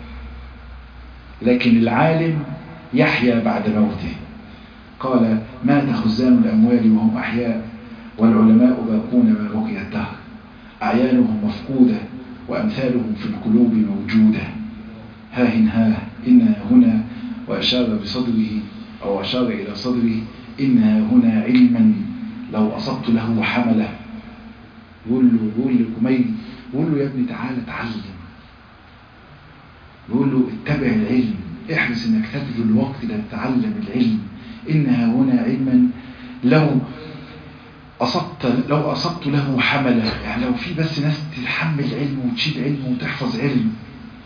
لكن العالم يحيا بعد موته قال مات خزان الأموال وهم أحياء والعلماء باقون ما بقي الدهر أعيانهم مفقودة وأمثالهم في القلوب موجودة ها ها إنا هنا وأشار بصدره أو أشار إلى صدره إنها هنا علما لو أصبت له حمله يقول له يقول لكميل يقول له يا ابني تعالى اتعلم يقول له اتبع العلم احرص انك تبذل الوقت لتتعلم العلم انها هنا علما لو أصبت لو أصبت له حملة يعني لو في بس ناس تتحمل علم وتشيل علم وتحفظ علم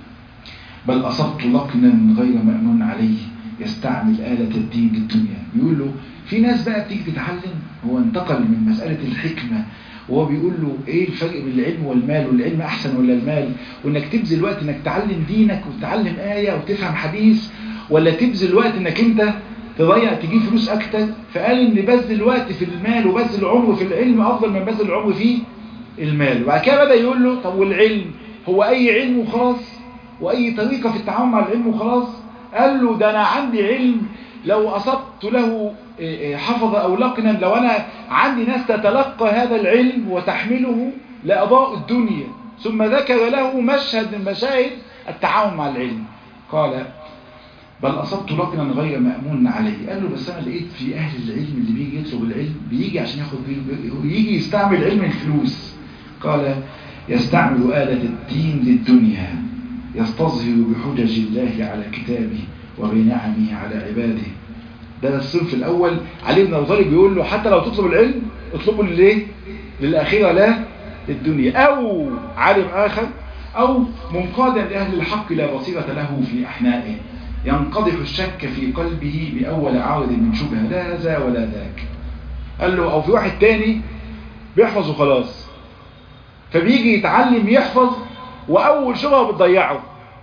بل أصبت لقنا غير مأمون عليه يستعمل آلة الدين للدنيا بيقول له في ناس بقى بتيجي تتعلم هو انتقل من مسألة الحكمة وهو بيقول له ايه الفرق بين العلم والمال والعلم احسن ولا المال وانك تبذل وقت انك تعلم دينك وتتعلم آية وتفهم حديث ولا تبذل وقت انك انت تضيع تجيب فلوس اكتر فقال ان بذل الوقت في المال وبذل العمر في العلم افضل من بذل العمر في المال وبعد كده بدا يقول له طب والعلم هو اي علم وخلاص واي طريقة في التعامل مع العلم وخلاص قال له ده انا عندي علم لو اصبت له حفظ او لقنا لو انا عندي ناس تتلقى هذا العلم وتحمله لأضاء الدنيا ثم ذكر له مشهد من مشاهد التعاون مع العلم قال بل أصبت لقنا غير مأمون عليه قال له بس أنا لقيت في أهل العلم اللي بيجي يطلب العلم بيجي عشان ياخد يجي يستعمل علم الفلوس قال يستعمل آلة الدين للدنيا يستظهر بحجج الله على كتابه وبنعمه على عباده ده الصنف الأول علي بن أبي طالب بيقول له حتى لو تطلب العلم اطلبه لليه للأخيرة لا للدنيا أو عالم آخر أو منقادا لأهل الحق لا بصيرة له في أحنائه ينقضح الشك في قلبه بأول عارض من شبهة لا هذا ولا ذاك قال له أو في واحد تاني بيحفظ وخلاص فبيجي يتعلم يحفظ وأول شبهة بتضيعه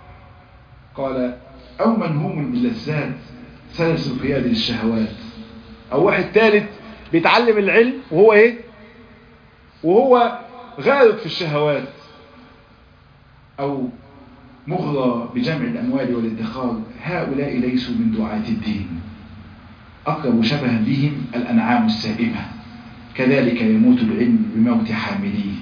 قال أو منهوم باللذات سلس القيادة للشهوات أو واحد ثالث بيتعلم العلم وهو إيه وهو غارق في الشهوات أو مغرى بجمع الأموال والادخار هؤلاء ليسوا من دعاة الدين أقرب شبها بهم الأنعام السائمة كذلك يموت العلم بموت حامليه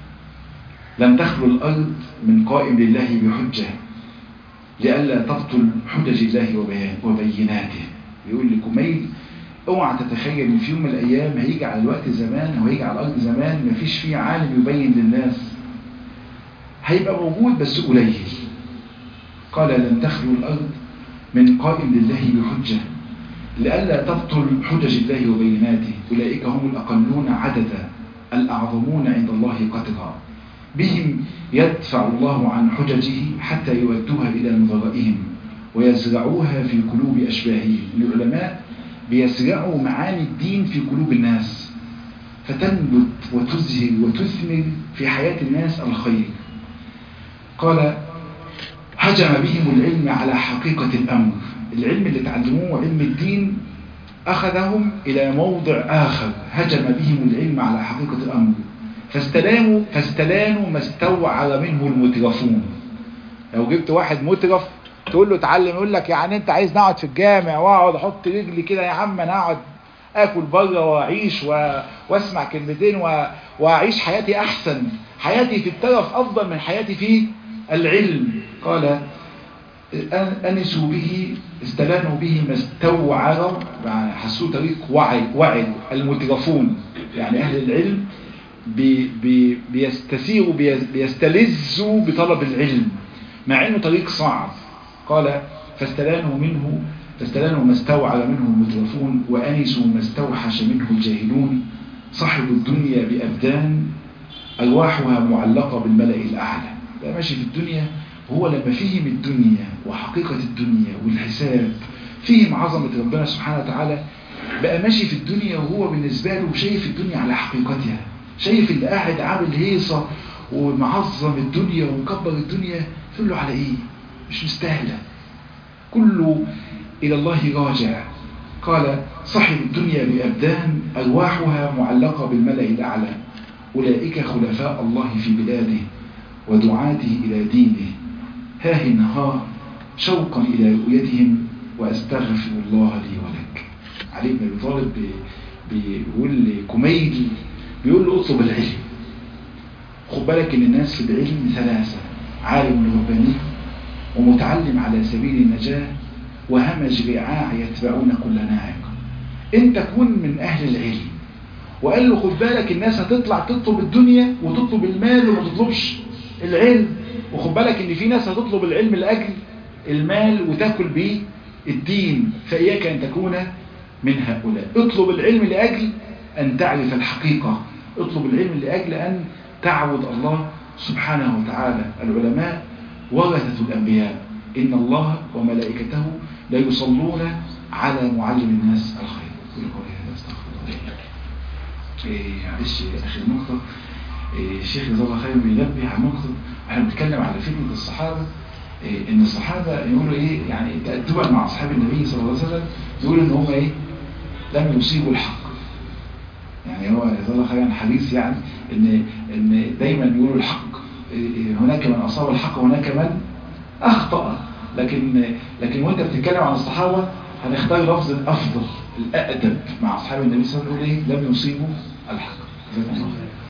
لم تخلو الأرض من قائم لله بحجة لئلا تبطل حجج الله وبيناته يقول لكميل اوعى تتخيل ان في يوم من الايام هيجي على الوقت زمان او هيجي على الارض زمان مفيش فيه عالم يبين للناس هيبقى موجود بس قليل قال لن تخلو الارض من قائم لله بحجه لئلا تبطل حجج الله وبيناته اولئك هم الاقلون عددا الاعظمون عند الله قدرا بهم يدفع الله عن حججه حتى يودوها الى نظرائهم ويزرعوها في قلوب اشباههم العلماء بيزرعوا معاني الدين في قلوب الناس فتنبت وتزهر وتثمر في حياة الناس الخير قال هجم بهم العلم على حقيقة الأمر العلم اللي تعلموه علم الدين أخذهم إلى موضع آخر هجم بهم العلم على حقيقة الأمر فاستلانوا فاستلانوا ما استوعر منه المترفون لو جبت واحد مترف تقول له اتعلم يقول لك يعني انت عايز نقعد في الجامع واقعد احط رجلي كده يا عم انا اقعد اكل بره واعيش و... واسمع كلمتين و... واعيش حياتي احسن حياتي في الترف افضل من حياتي في العلم قال انسوا به استلانوا به ما استوعروا يعني حسوا طريق وعي وعي المترفون يعني اهل العلم بي بي بيستسيروا بي بيستلذوا بطلب العلم مع انه طريق صعب قال فاستلانوا منه فاستلانوا ما استوعر منه المترفون وأنسوا ما استوحش منه الجاهلون صاحب الدنيا بأبدان أرواحها معلقة بالملأ الأعلى بقى ماشي في الدنيا هو لما فهم الدنيا وحقيقة الدنيا والحساب فهم عظمة ربنا سبحانه وتعالى بقى ماشي في الدنيا وهو بالنسبة له شايف الدنيا على حقيقتها شايف اللي قاعد عامل هيصة ومعظم الدنيا ومكبر الدنيا تقول له على ايه مش مستاهلة كله إلى الله راجع قال صاحب الدنيا بأبدان أرواحها معلقة بالملأ الأعلى أولئك خلفاء الله في بلاده ودعاته إلى دينه ها نهار شوقا إلى رؤيتهم وأستغفر الله لي ولك علي بن أبي طالب بيقول لكميل بيقول له اطلب العلم خد بالك ان الناس في العلم ثلاثة عالم رباني ومتعلم على سبيل النجاة وهمج رعاع يتبعون كل ناعق انت كن من اهل العلم وقال له خد بالك الناس هتطلع تطلب الدنيا وتطلب المال وما تطلبش العلم وخد بالك ان في ناس هتطلب العلم لاجل المال وتاكل بيه الدين فاياك ان تكون من هؤلاء اطلب العلم لاجل ان تعرف الحقيقة اطلب العلم لاجل ان تعبد الله سبحانه وتعالى العلماء ورثة الأنبياء إن الله وملائكته لا يصلون على معلم الناس الخير كل قولي هذا استغفر الله معلش آخر نقطة الشيخ جزاه الله خير بينبه على نقطة احنا بنتكلم على فتنة الصحابة ان الصحابة يقولوا ايه يعني تأدبا مع اصحاب النبي صلى الله عليه وسلم يقولوا ان هم ايه لم يصيبوا الحق يعني هو جزاه الله خير حديث يعني ان ان دايما بيقولوا الحق هناك من أصاب الحق وهناك من أخطأ لكن لكن وانت بتتكلم عن الصحابة هنختار لفظ الأفضل الأأدب مع أصحاب النبي صلى الله عليه وسلم لم يصيبوا الحق